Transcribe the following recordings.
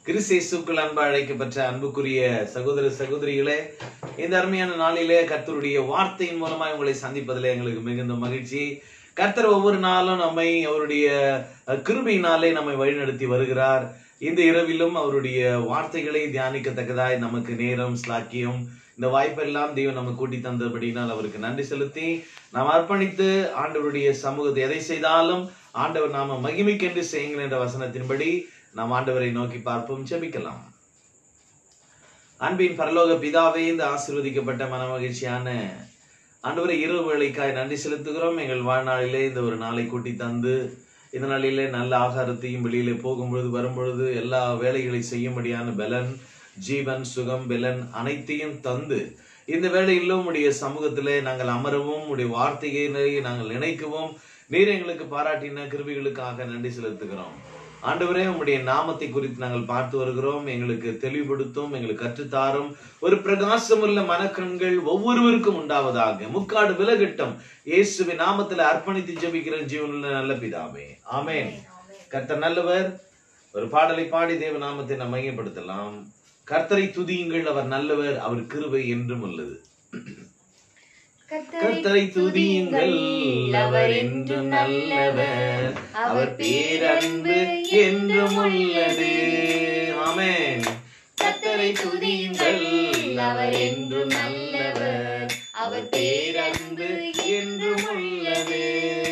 கிறிஸ்தேசுக்குள் அன்பு அழைக்கப்பட்ட அன்புக்குரிய சகோதர சகோதரிகளே இந்த அருமையான நாளிலே கர்த்தருடைய வார்த்தையின் மூலமாய் உங்களை சந்திப்பதிலே எங்களுக்கு மிகுந்த மகிழ்ச்சி கர்த்தர் ஒவ்வொரு நாளும் நம்மை அவருடைய அஹ், கிருபையினாலே நம்மை வழிநடத்தி வருகிறார் இந்த இரவிலும் அவருடைய வார்த்தைகளை தியானிக்கத்தக்கதாய் நமக்கு நேரம் ஸ்லாக்கியம் இந்த வாய்ப்பெல்லாம் தெய்வம் நம்ம கூட்டி தந்தபடினால் அவருக்கு நன்றி செலுத்தி நாம் அர்ப்பணித்து ஆண்டவருடைய சமூகத்தை எதை செய்தாலும் ஆண்டவர் நாம மகிமைக்கென்று செய்யுங்கள் என்ற வசனத்தின்படி நாம் ஆண்டவரை நோக்கி பார்ப்போம் ஜெபிக்கலாம் அன்பின் பரலோக பிதாவே இந்த ஆசீர்வதிக்கப்பட்ட மன மகிழ்ச்சியான ஆண்டவரை இரவு வேளைக்காய் நன்றி செலுத்துகிறோம் எங்கள் வாழ்நாளிலே இந்த ஒரு நாளை கூட்டி தந்து இந்த நாளிலே நல்ல ஆகாரத்தையும் வெளியிலே போகும்பொழுது வரும்பொழுது எல்லா வேலைகளை செய்யும்படியான பலன் ஜீவன் சுகம் பலன் அனைத்தையும் தந்து இந்த வேளையிலும் உடைய சமூகத்திலே நாங்கள் அமரவும் உடைய வார்த்தைகளை நாங்கள் நினைக்கவும் நீர் எங்களுக்கு பாராட்டின கிருபிகளுக்காக நன்றி செலுத்துகிறோம் ஆண்டவரே உம்முடைய நாமத்தை குறித்து நாங்கள் பார்த்து வருகிறோம் எங்களுக்கு தெளிவுபடுத்தும் எங்களுக்கு கற்றுத்தாரும் ஒரு பிரகாசமுள்ள மனக்கண்கள் ஒவ்வொருவருக்கும் உண்டாவதாக முக்காடு விலகட்டும் இயேசுவின் நாமத்தில் அர்ப்பணித்து ஜெபிக்கிற ஜீவனுள்ள நல்ல பிதாவே ஆமென் கர்த்தர் நல்லவர் ஒரு பாடலை பாடி தேவ நாமத்தை நாம் மையப்படுத்தலாம் கர்த்தரை துதியுங்கள் அவர் நல்லவர் அவர் கிருபை என்றும் உள்ளது கர்த்தரை துதியுங்கள் அவர் என்றும் நல்லவர் அவர் பேரன்பு என்றும் உள்ளது ஆமென் கர்த்தரை துதியுங்கள் அவர் என்றும் நல்லவர் அவர் பேரன்பு என்றும் உள்ளது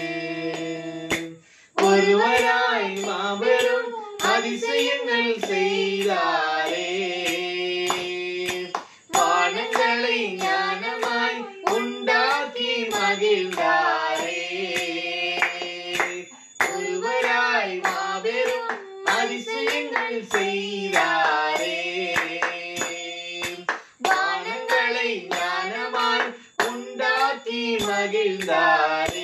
ஒருவராய் மாபெரும் அதிசயங்கள் செய்தாரே வானங்களை ஞானமாய் உண்டாக்கி மகிழ்ந்தாரே ஒருவராய் மாபெரும் அதிசயங்கள் செய்தாரே வானங்களை ஞானமாய் உண்டாக்கி மகிழ்ந்தாரே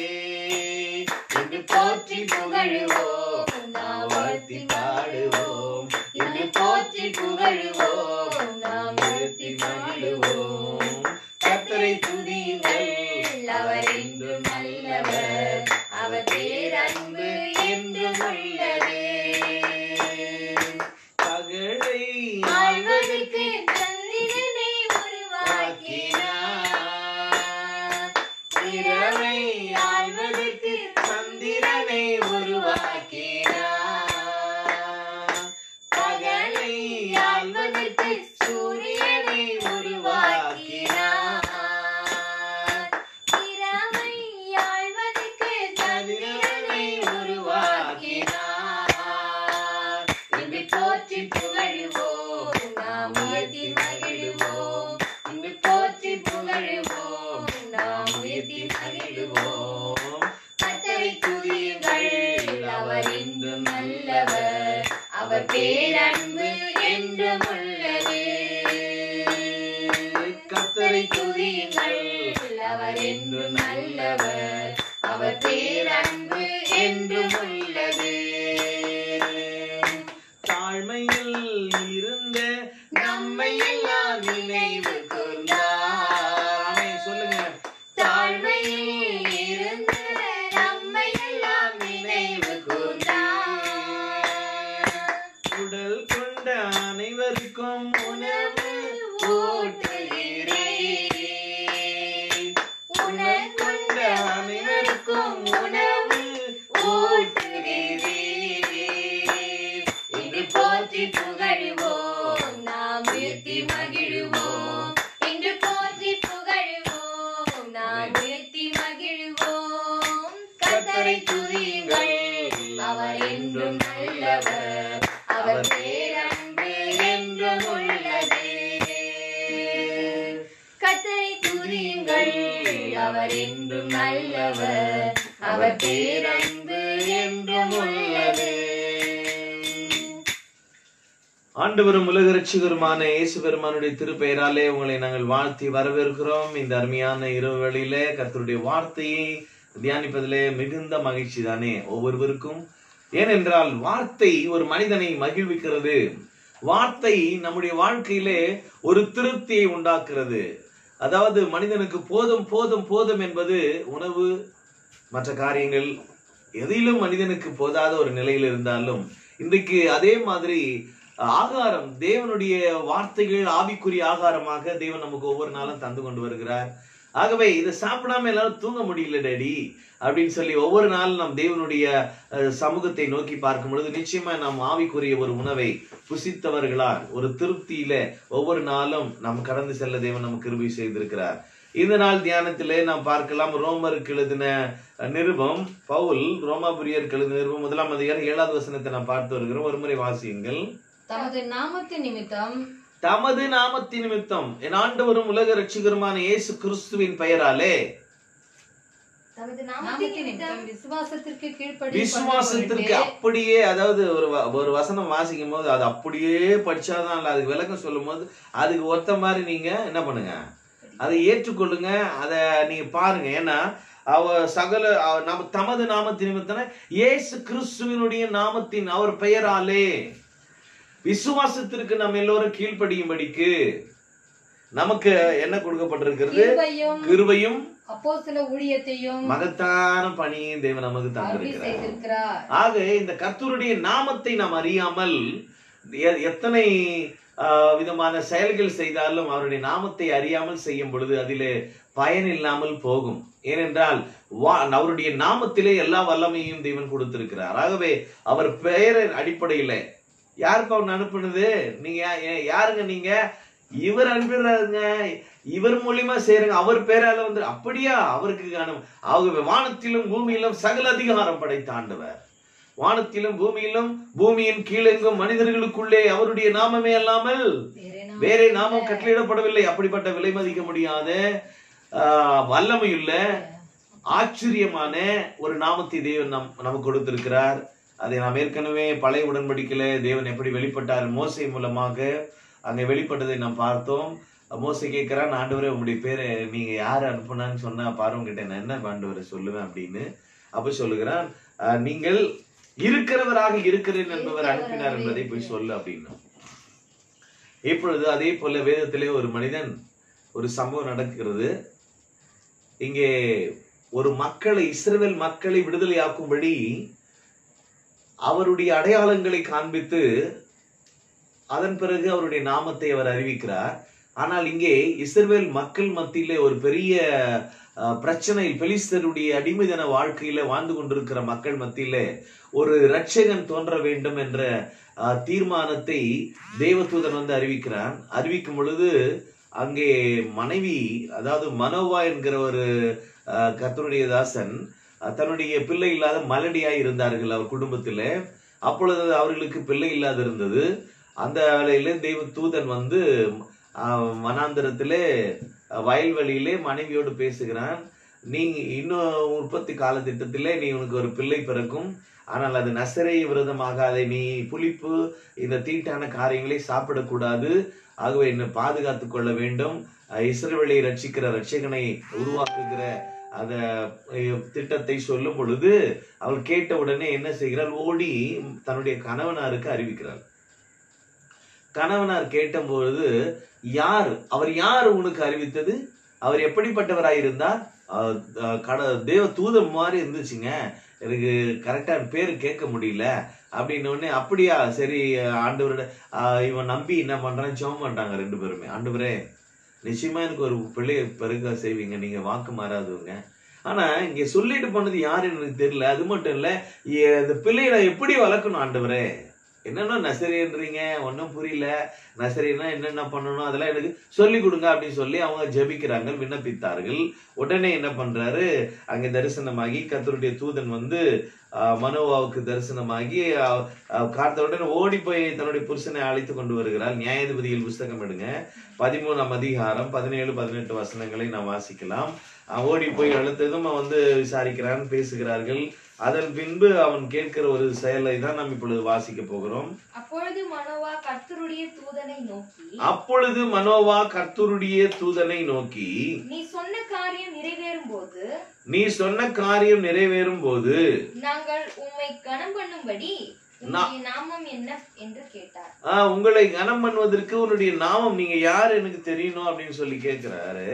என்று போற்றி புகழுவோம் நாம் வாழ்த்தி பாடுவோம் என்று போற்றி புகழுவோம் நாம் உயர்த்தி மகிழுவோம் கர்த்தரை துதியுங்கள் அவர் என்றும் நல்லவர் அவர் பேரன்பு என்றும் உள்ளதே பகலை ஆழ்வதற்கு சந்திரனை உருவாக்கினார் இரவை ஆழ்வதற்கு சந்திரனை உருவாக்கினார் பகலை ஆழ்வதற்கு சூரியனை உருவாக்கினார் இரவை ஆழ்வதற்கு சந்திரனை உருவாக்கினார் என்று போற்றி புகழுவோம் நாம் உயர்த்தி மகிழுவோம் என்று போற்றி புகழுவோம் நாம் உயர்த்தி மகிழுவோம் கர்த்தரை துதியுங்கள் அவர் என்றும் நல்லவர் அவர் பேரன்பு என்றும் உள்ளது கர்த்தரை துதியுங்கள் அவர் என்றும் நல்லவர் அவர் பேரன்பு என்றும் உள்ளது தாழ்மையில் இருந்த நம்மை எல்லாம் நினைவு கூர்ந்தார் சொல்லுங்க தாழ்மையில் இருந்த நம்மை எல்லாம் நினைவு கூர்ந்தார் உடல் கொண்ட அனைவருக்கும் உணவு ஊட்டுகிறேன் உணல் கொண்ட அனைவருக்கும் உணவு ஊட்டுகிறேன் என்று போற்றி புகழுவோம் நாம் உயர்த்தி மகிழுவோம் என்று போற்றி புகழுவோம் நாம் உயர்த்தி மகிழுவோம் கர்த்தரை துதியுங்கள் அவர் என்றும் நல்லவர் அவர் பேரன்பு என்றும் உள்ளது கத்தரை துதியுங்கள் அவர் என்றும் நல்லவர் அவர் பேரன்பு என்றும் உள்ளது ஆண்டவரும் உலக ரட்சிகருமான இயேசு பெருமானுடைய திருப்பெயராலே உங்களை நாங்கள் வாழ்த்தி வரவேற்கிறோம் இந்த அருமையான இரவு வேளையிலே கர்த்தருடைய வார்த்தையை தியானிப்பதிலே மிகுந்த மகிழ்ச்சி தானே ஒவ்வொருவருக்கும் ஏனென்றால் வார்த்தை ஒரு மனிதனை மகிழ்விக்கிறது வார்த்தை நம்முடைய வாழ்க்கையிலே ஒரு திருப்தியை உண்டாக்குறது அதாவது மனிதனுக்கு போதும் போதும் போதும் என்பது உணவு மற்ற காரியங்கள் எதிலும் மனிதனுக்கு போதாத ஒரு நிலையில் இருந்தாலும் இன்றைக்கு அதே மாதிரி ஆகாரம் தேவனுடைய வார்த்தைகள் ஆவிக்குரிய ஆகாரமாக தேவன் நமக்கு ஒவ்வொரு நாளும் தந்து கொண்டு வருகிறார் ஆகவே இதை சாப்பிடாம எல்லாரும் தூங்க முடியல டேடி அப்படின்னு சொல்லி ஒவ்வொரு நாளும் நாம் தேவனுடைய அஹ், சமூகத்தை நோக்கி பார்க்கும் பொழுது நிச்சயமா நாம் ஆவிக்குரிய ஒரு உணவை புசித்தவர்களால் ஒரு திருப்தியில ஒவ்வொரு நாளும் நாம் கடந்து செல்ல தேவன் நமக்கு கிருபை செய்திருக்கிறார் இந்த நாள் தியானத்திலே நாம் பார்க்கலாம் ரோமருக்கு எழுதின அஹ், நிருபம் பவுல் ரோமாபுரியருக்கு எழுதின நிருபம் முதலாம் அதிகாரம் ஏழாவது வசனத்தை நாம் பார்த்து வருகிறோம் ஒரு முறை வாசியுங்கள் தமது நாமத்து நிமித்தம் தமது நாமத்தின் நிமித்தம் என் ஆண்டவரும் உலக ரட்சிகருமான இயேசு கிறிஸ்துவின் பெயராலே தமது நாமத்தின் நிமித்தம் விசுவாசத்திற்கு கீழ்ப்படி விசுவாசத்திற்கு அப்படியே அதாவது ஒரு வ- ஒரு வசனம் வாசிக்கும் போது அது அப்படியே படிச்சாதான் இல்ல அதுக்கு விளக்கம் சொல்லும் போது அதுக்கு ஒத்த மாதிரி நீங்க என்ன பண்ணுங்க அதை ஏற்றுக்கொள்ளுங்க அதை நீங்க பாருங்க ஏன்னா அவ சகல அவ- நம்ம தமது நாமத்தின் நிமித்தம் இயேசு கிறிஸ்துவினுடைய நாமத்தின் அவர் பெயராலே விசுவாசத்திற்கு நம்ம எல்லோரும் கீழ்ப்படியும்படிக்கு நமக்கு என்ன கொடுக்கப்பட்டிருக்கிறது கிருபையும் கிருபையும் அப்போஸ்தல ஊழியத்தையும் மகத்தான பணியும் தேவன் நமக்கு அருளி தந்திருக்கிறார் செய்திருக்கிறார் ஆக இந்த கர்த்தருடைய நாமத்தை நாம் அறியாமல் எ- எத்தனை ஆ, விதமான செயல்கள் செய்தாலும் அவருடைய நாமத்தை அறியாமல் செய்யும் பொழுது அதிலே பயன் இல்லாமல் போகும் ஏனென்றால் வா- அவருடைய நாமத்திலே எல்லா வல்லமையும் தேவன் கொடுத்திருக்கிறார் ஆகவே அவர் பெயரின் அடிப்படையில யாருக்கு அவர் அனுப்புனது நீங்க யா- யா- யாருங்க நீங்க இவர் அனுப்பிடுறாருங்க இவர் மூலியமா செய்யறங்க அவர் பேரால வந்து அப்படியா அவருக்கு காணும் ஆகவே வானத்திலும் பூமியிலும் சகல அதிகாரம் படைத்த ஆண்டவர் வானத்திலும் பூமியிலும் பூமியின் கீழெங்கும் மனிதர்களுக்குள்ளே அவருடைய நாமமே அல்லாமல் வேறே நாமம் வேறே நாமம் கட்டளையிடப்படவில்லை அப்படிப்பட்ட விலை மதிக்க முடியாத ஆஹ், வல்லமையுள்ள ஆச்சரியமான ஒரு நாமத்தை தேவன் நம் நமக்கு கொடுத்திருக்கிறார் அதை நாம் ஏற்கனவே பழைய உடன்படிக்கையில தேவன் எப்படி வெளிப்பட்டார் மோசை மூலமாக அங்கே வெளிப்பட்டதை நாம் பார்த்தோம் மோசை கேட்கிறான் ஆண்டவரே உங்களுடைய பேரை நீங்க யார் அனுப்புனான்னு சொன்னா பாருங்க கிட்ட நான் என்ன ஆண்டவரை சொல்லுவேன் அப்படின்னு அப்ப சொல்லுகிறான் ஆஹ், நீங்கள் இருக்கிறவராக இருக்கிறேன் என்பவர் அனுப்பினார் என்பதை போய் சொல்லு அப்படின்னு இப்பொழுது அதே போல வேதத்திலே ஒரு மனிதன் ஒரு சம்பவம் நடக்கிறது இங்கே ஒரு மக்களை இஸ்ரவேல் மக்களை விடுதலையாக்கும்படி அவருடைய அடையாளங்களை காண்பித்து அதன் பிறகு அவருடைய நாமத்தை அவர் அறிவிக்கிறார் ஆனால் இங்கே இஸ்ரவேல் மக்கள் மத்தியிலே ஒரு பெரிய அஹ், பிரச்சனை பெலிஸ்தருடைய அடிமைதன வாழ்க்கையில வாழ்ந்து கொண்டிருக்கிற மக்கள் மத்தியிலே ஒரு இரட்சகன் தோன்ற வேண்டும் என்ற அஹ், தீர்மானத்தை தேவதூதன் வந்து அறிவிக்கிறான் அறிவிக்கும் பொழுது அங்கே மனைவி அதாவது மனோவா என்கிற ஒரு அஹ், கர்த்தருடைய தாசன் அஹ், தன்னுடைய பிள்ளை இல்லாத மலடியாய் இருந்தார்கள் அவர் குடும்பத்துல அப்பொழுது அவர்களுக்கு பிள்ளை இல்லாது இருந்தது அந்த வேளையில தெய்வ தூதன் வந்து அஹ், வனாந்தரத்திலே அஹ், வயல்வெளியிலே மனைவியோடு பேசுகிறான் நீ இன்னும் உற்பத்தி காலத்திட்டத்திலே நீ உனக்கு ஒரு பிள்ளை பிறக்கும் ஆனால் அது நசரை விரதமாக அதை நீ புளிப்பு இந்த தீட்டான காரியங்களை சாப்பிடக்கூடாது ஆகவே என்னை பாதுகாத்துக் கொள்ள வேண்டும் அஹ், இஸ்ரவேலை ரட்சிக்கிற ரட்சகனை உருவாக்குகிற அந்த அஹ், திட்டத்தை சொல்லும் பொழுது அவள் கேட்ட உடனே என்ன செய்கிறாள் ஓடி தன்னுடைய கணவனாருக்கு அறிவிக்கிறாள் கணவனார் கேட்டபொழுது யார் அவர் யார் உனக்கு அறிவித்தது அவர் எப்படிப்பட்டவராய் இருந்தார் அஹ், அஹ், கட தேவ தூதன் மாதிரி இருந்துச்சுங்க எனக்கு கரெக்டா பேர் கேட்க முடியல அப்படின்னு உடனே அப்படியா சரி ஆண்டவரோட ஆஹ், இவன் நம்பி என்ன பண்றான் ஜெபம் பண்றாங்க ரெண்டு பேருமே ஆண்டவரே நிச்சயமா எனக்கு ஒரு பிள்ளைய பெருக செய்வீங்க நீங்க வாக்கு மாறாதவங்க ஆனா இங்க சொல்லிட்டு போனது யாருன்னு எனக்கு தெரியல அது மட்டும் இல்ல எ- இந்த பிள்ளையை நான் எப்படி வளர்க்கணும் ஆண்டவரே என்னன்னா நசரியன்றீங்க ஒன்றும் புரியல நசரினா என்னென்ன பண்ணணும் அதெல்லாம் எனக்கு சொல்லி கொடுங்க அப்படின்னு சொல்லி அவங்க ஜெபிக்கிறாங்க விண்ணப்பித்தார்கள் உடனே என்ன பண்றாரு அங்கே தரிசனமாகி கர்த்தருடைய தூதன் வந்து ஆஹ், மனோவாவுக்கு தரிசனமாகி ஆஹ், ஆஹ், காத்த உடனே ஓடி போய் தன்னுடைய புருஷனை அழைத்து கொண்டு வருகிறார் நியாயாதிபதிகள் புஸ்தகம் எடுங்க பதிமூணாம் அதிகாரம் பதினேழு பதினெட்டு வசனங்களை நாம் வாசிக்கலாம் அவன் ஓடி போய் அழுத்ததும் அவன் வந்து விசாரிக்கிறான் பேசுகிறார்கள் அதன் பின்பு அவன் கேட்கிற ஒரு செயலை தான் நாம் இப்பொழுது வாசிக்க போகிறோம் அப்பொழுது மனோவா கர்த்தருடைய தூதனை நோக்கி அப்பொழுது மனோவா கர்த்தருடைய தூதனை நோக்கி நீ சொன்ன காரியம் நிறைவேறும் போது நீ சொன்ன காரியம் நிறைவேறும் போது நாங்கள் உம்மை கனம் பண்ணும்படி உம்முடைய நாமம் என்ன என்று கேட்டார் ஆஹ், உங்களை கனம் பண்ணுவதற்கு உன்னுடைய நாமம் நீங்க யார் எனக்கு தெரியணும் அப்படின்னு சொல்லி கேட்கிறாரு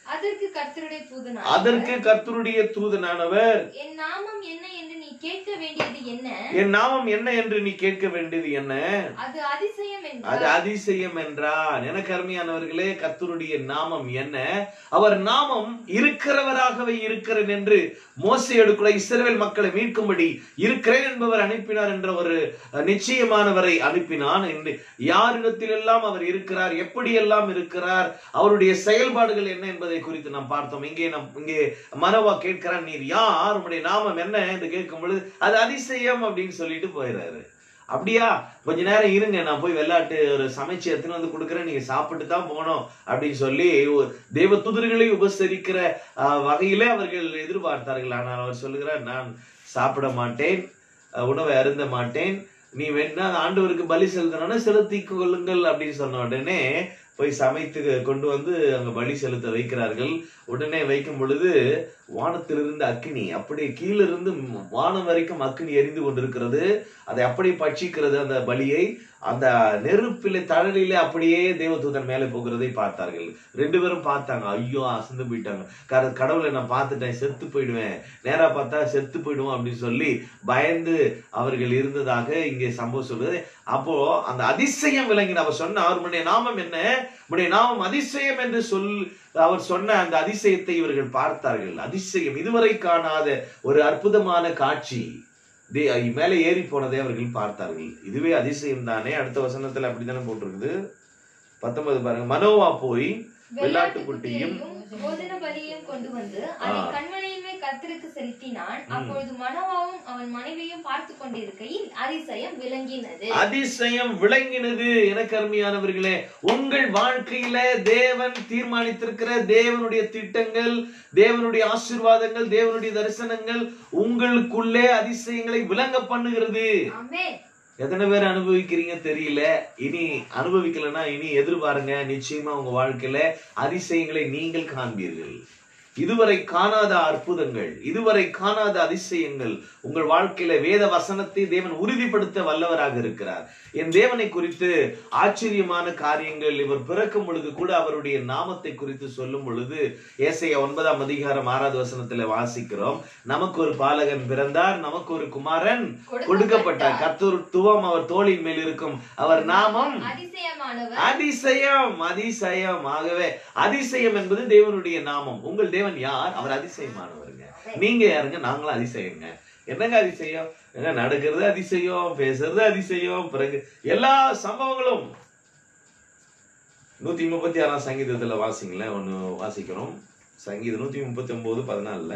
அதற்கு கர்த்தருடைய தூதனானவர் அதற்கு கர்த்தருடைய தூதனானவர் என் நாமம் என்ன என்று நீ கேட்க வேண்டியது என்ன என் நாமம் என்ன என்று நீ கேட்க வேண்டியது என்ன அது அதிசயம் அது என்றார் அதிசயம் என்றான் எனக்கு அருமையானவர்களே கர்த்தருடைய நாமம் என்ன அவர் நாமம் இருக்கிறவராகவே இருக்கிறேன் என்று மோசையோடு கூட இஸ்ரவேல் மக்களை மீட்கும்படி இருக்கிறேன் என்பவர் அனுப்பினார் என்ற ஒரு அஹ், நிச்சயமானவரை அனுப்பினான் என்று யாரிடத்திலெல்லாம் அவர் இருக்கிறார் எப்படியெல்லாம் இருக்கிறார் அவருடைய செயல்பாடுகள் என்ன என்பதை குறித்து நாம் பார்த்தோம் இங்கே நம் இங்கே மனோவா கேட்கிறான் நீர் யார் உங்களுடைய நாமம் என்ன என்று கேட்கும் பொழுது அது அதிசயம் அப்படின்னு சொல்லிட்டு போயிடுறாரு அப்படியா கொஞ்ச நேரம் இருங்க நான் போய் வெள்ளாட்டு ஒரு சமைச்சு எடுத்துன்னு வந்து கொடுக்குறேன் நீங்க சாப்பிட்டு தான் போகணும் அப்படின்னு சொல்லி ஒரு தேவ துதிர்களை உபசரிக்கிற ஆஹ், வகையிலே அவர்கள் எதிர்பார்த்தார்கள் ஆனால் அவர் சொல்லுகிறார் நான் சாப்பிட மாட்டேன் அஹ், உணவை அருந்த மாட்டேன் நீ வேணா ஆண்டவருக்கு பலி செலுத்தணும்னா செலுத்தி கொள்ளுங்கள் அப்படின்னு சொன்ன உடனே போய் சமைத்து கொண்டு வந்து அங்க பலி செலுத்த வைக்கிறார்கள் உடனே வைக்கும் பொழுது வானத்திலிருந்து அக்கினி அப்படியே கீழிருந்து வானம் வரைக்கும் அக்கினி எரிந்து கொண்டிருக்கிறது அதை அப்படி பட்சிக்கிறது அந்த பலியை அந்த நெருப்பிலே தழலிலே அப்படியே தேவதூதன் மேலே போகிறதை பார்த்தார்கள் ரெண்டு பேரும் பார்த்தாங்க ஐயோ அசந்து போயிட்டாங்க கர- கடவுளை நான் பார்த்துட்டேன் செத்து போயிடுவேன் நேரா பார்த்தா செத்து போயிடுவோம் அப்படின்னு சொல்லி பயந்து அவர்கள் இருந்ததாக இங்கே சம்பவம் சொல்லுது அப்போ அந்த அதிசயம் விளங்கின அவர் சொன்ன அவருடைய நாமம் என்ன உடைய நாமம் அதிசயம் என்று சொல் அவர் சொன்ன அந்த அதிசயத்தை இவர்கள் பார்த்தார்கள் அதிசயம் இதுவரை காணாத ஒரு அற்புதமான காட்சி தே- மேலே ஏறி போனதை அவர்கள் பார்த்தார்கள் இதுவே அதிசயம் தானே அடுத்த வசனத்துல அப்படித்தானே போட்டிருக்குது பத்தொன்பது பாருங்க மனோவா போய் வெள்ளாட்டுக்குட்டியும் போஜன பலியையும் கொண்டு வந்து அதை ஆ. கண்மலையின் மேல் கர்த்தருக்கு செலுத்தினான் ம். அப்பொழுது மனோவாவும் அவன் மனைவியும் பார்த்து கொண்டிருக்கையில் அதிசயம் விளங்கினது அதிசயம் விளங்கினது எனக்கு அருமையானவர்களே உங்கள் வாழ்க்கையில தேவன் தீர்மானித்திருக்கிற தேவனுடைய திட்டங்கள் தேவனுடைய ஆசீர்வாதங்கள் தேவனுடைய தரிசனங்கள் உங்களுக்குள்ளே அதிசயங்களை விளங்க பண்ணுகிறது ஆமென் எத்தனை பேர் அனுபவிக்கிறீங்க தெரியல இனி அனுபவிக்கலைன்னா இனி எதிர்பாருங்க நிச்சயமா உங்க வாழ்க்கையில அதிசயங்களை நீங்கள் காண்பீர்கள் இதுவரை காணாத அற்புதங்கள் இதுவரை காணாத அதிசயங்கள் உங்கள் வாழ்க்கையில வேத வசனத்தை தேவன் உறுதிப்படுத்த வல்லவராக இருக்கிறார் என் தேவனை குறித்து ஆச்சரியமான காரியங்கள் இவர் பிறக்கும் பொழுது கூட அவருடைய நாமத்தை குறித்து சொல்லும் பொழுது ஏசைய ஒன்பதாம் அதிகாரம் ஆறாவது வசனத்துல வாசிக்கிறோம் நமக்கு ஒரு பாலகன் பிறந்தார் நமக்கு ஒரு குமாரன் கொடுக்கப்பட்டார் கர்த்தத்துவம் அவர் தோளின் மேல் இருக்கும் அவர் நாமம் அதிசயமானவர் அதிசயம் அதிசயம் ஆகவே அதிசயம் என்பது தேவனுடைய நாமம் உங்கள் தேவன் யார் அவர் அதிசயமானவருங்க நீங்க யாருங்க நாங்களும் அதிசயங்க என்னங்க அதிசயம் எங்க நடக்கிறது அதிசயம் பேசுறது அதிசயம் பிறகு எல்லா சம்பவங்களும் நூத்தி முப்பத்தி ஆறாம் சங்கீதத்துல வாசிங்களேன் ஒண்ணு வாசிக்கிறோம் சங்கீதம் நூத்தி முப்பத்தி ஒன்பது பதினாலுல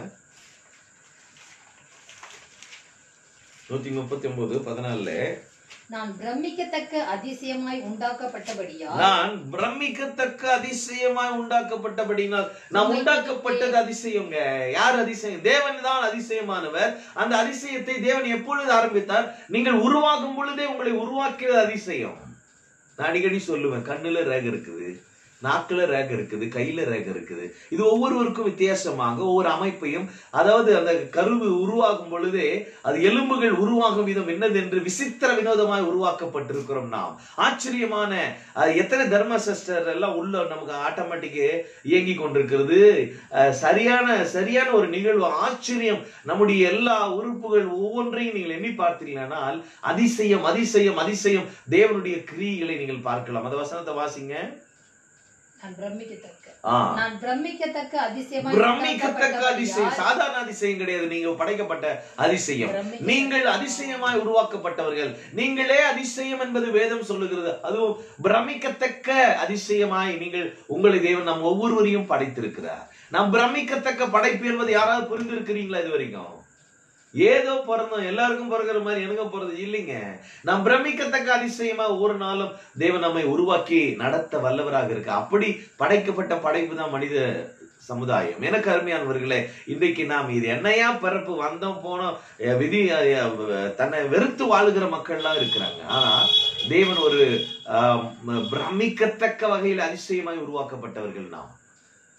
நூத்தி முப்பத்தி ஒன்பது பதினாலுல நான் பிரமிக்கத்தக்க அதிசயமாய் உண்டாக்கப்பட்டபடியால் நான் பிரமிக்கத்தக்க அதிசயமாய் உண்டாக்கப்பட்டபடினால் நாம் உண்டாக்கப்பட்டது அதிசயங்க யார் அதிசயம் தேவன் தான் அதிசயமானவர் அந்த அதிசயத்தை தேவன் எப்பொழுது ஆரம்பித்தார் நீங்கள் உருவாகும் பொழுதே உங்களை உருவாக்கியது அதிசயம் நான் அடிக்கடி சொல்லுவேன் கண்ணுல ரேக இருக்குது நாக்குல ரேக இருக்குது கையில ரேக இருக்குது இது ஒவ்வொருவருக்கும் வித்தியாசமாக ஒவ்வொரு அமைப்பையும் அதாவது அந்த கருவு உருவாகும் பொழுதே அது எலும்புகள் உருவாகும் விதம் என்னது என்று விசித்திர வினோதமாய் உருவாக்கப்பட்டிருக்கிறோம் நாம் ஆச்சரியமான அஹ், எத்தனை தர்ம சிஸ்டர் எல்லாம் உள்ள நமக்கு ஆட்டோமேட்டிக் இயங்கி கொண்டிருக்கிறது அஹ், சரியான சரியான ஒரு நிகழ்வு ஆச்சரியம் நம்முடைய எல்லா உறுப்புகள் ஒவ்வொன்றையும் நீங்கள் எண்ணி பார்த்தீர்களானால் அதிசயம் அதிசயம் அதிசயம் தேவனுடைய கிரியைகளை நீங்கள் பார்க்கலாம் அந்த வசனத்தை வாசிங்க நான் பிரமிக்கத்தக்க ஆ நான் பிரமிக்கத்தக்க அதிசயமாய் பிரமிக்கத்தக்க அதிசயம் உண்டாக்கப்பட்டபடியால் சாதாரண அதிசயம் கிடையாது நீங்க படைக்கப்பட்ட அதிசயம் பிரமிக்கத்தக்க- நீங்கள் அதிசயமாய் உருவாக்கப்பட்டவர்கள் நீங்களே அதிசயம் என்பது வேதம் சொல்லுகிறது அதுவும் பிரமிக்கத்தக்க அதிசயமாய் நீங்கள் உங்களை தேவன் நம் ஒவ்வொருவரையும் படைத்திருக்கிறார் நாம் பிரமிக்கத்தக்க படைப்பு என்பது யாராவது புரிந்திருக்கிறீங்களா இது வரைக்கும் ஏதோ பிறந்தோம் எல்லாருக்கும் பிறகுற மாதிரி எனக்கு பிறந்தது இல்லைங்க நாம் பிரமிக்கத்தக்க அதிசயமா ஒவ்வொரு நாளும் தேவன் நம்மை உருவாக்கி நடத்த வல்லவராக இருக்கு அப்படி படைக்கப்பட்ட படைப்பு தான் மனித சமுதாயம் எனக்கு அருமையானவர்களே இன்றைக்கு நாம் இது என்னையா பிறப்பு வந்தோம் போனோம் அஹ் விதி அஹ் அஹ் தன்னை வெறுத்து வாழுகிற மக்கள்லாம் இருக்கிறாங்க ஆனா தேவன் ஒரு ஆஹ், பிரமிக்கத்தக்க வகையில் அதிசயமாய் உருவாக்கப்பட்டவர்கள் நாம்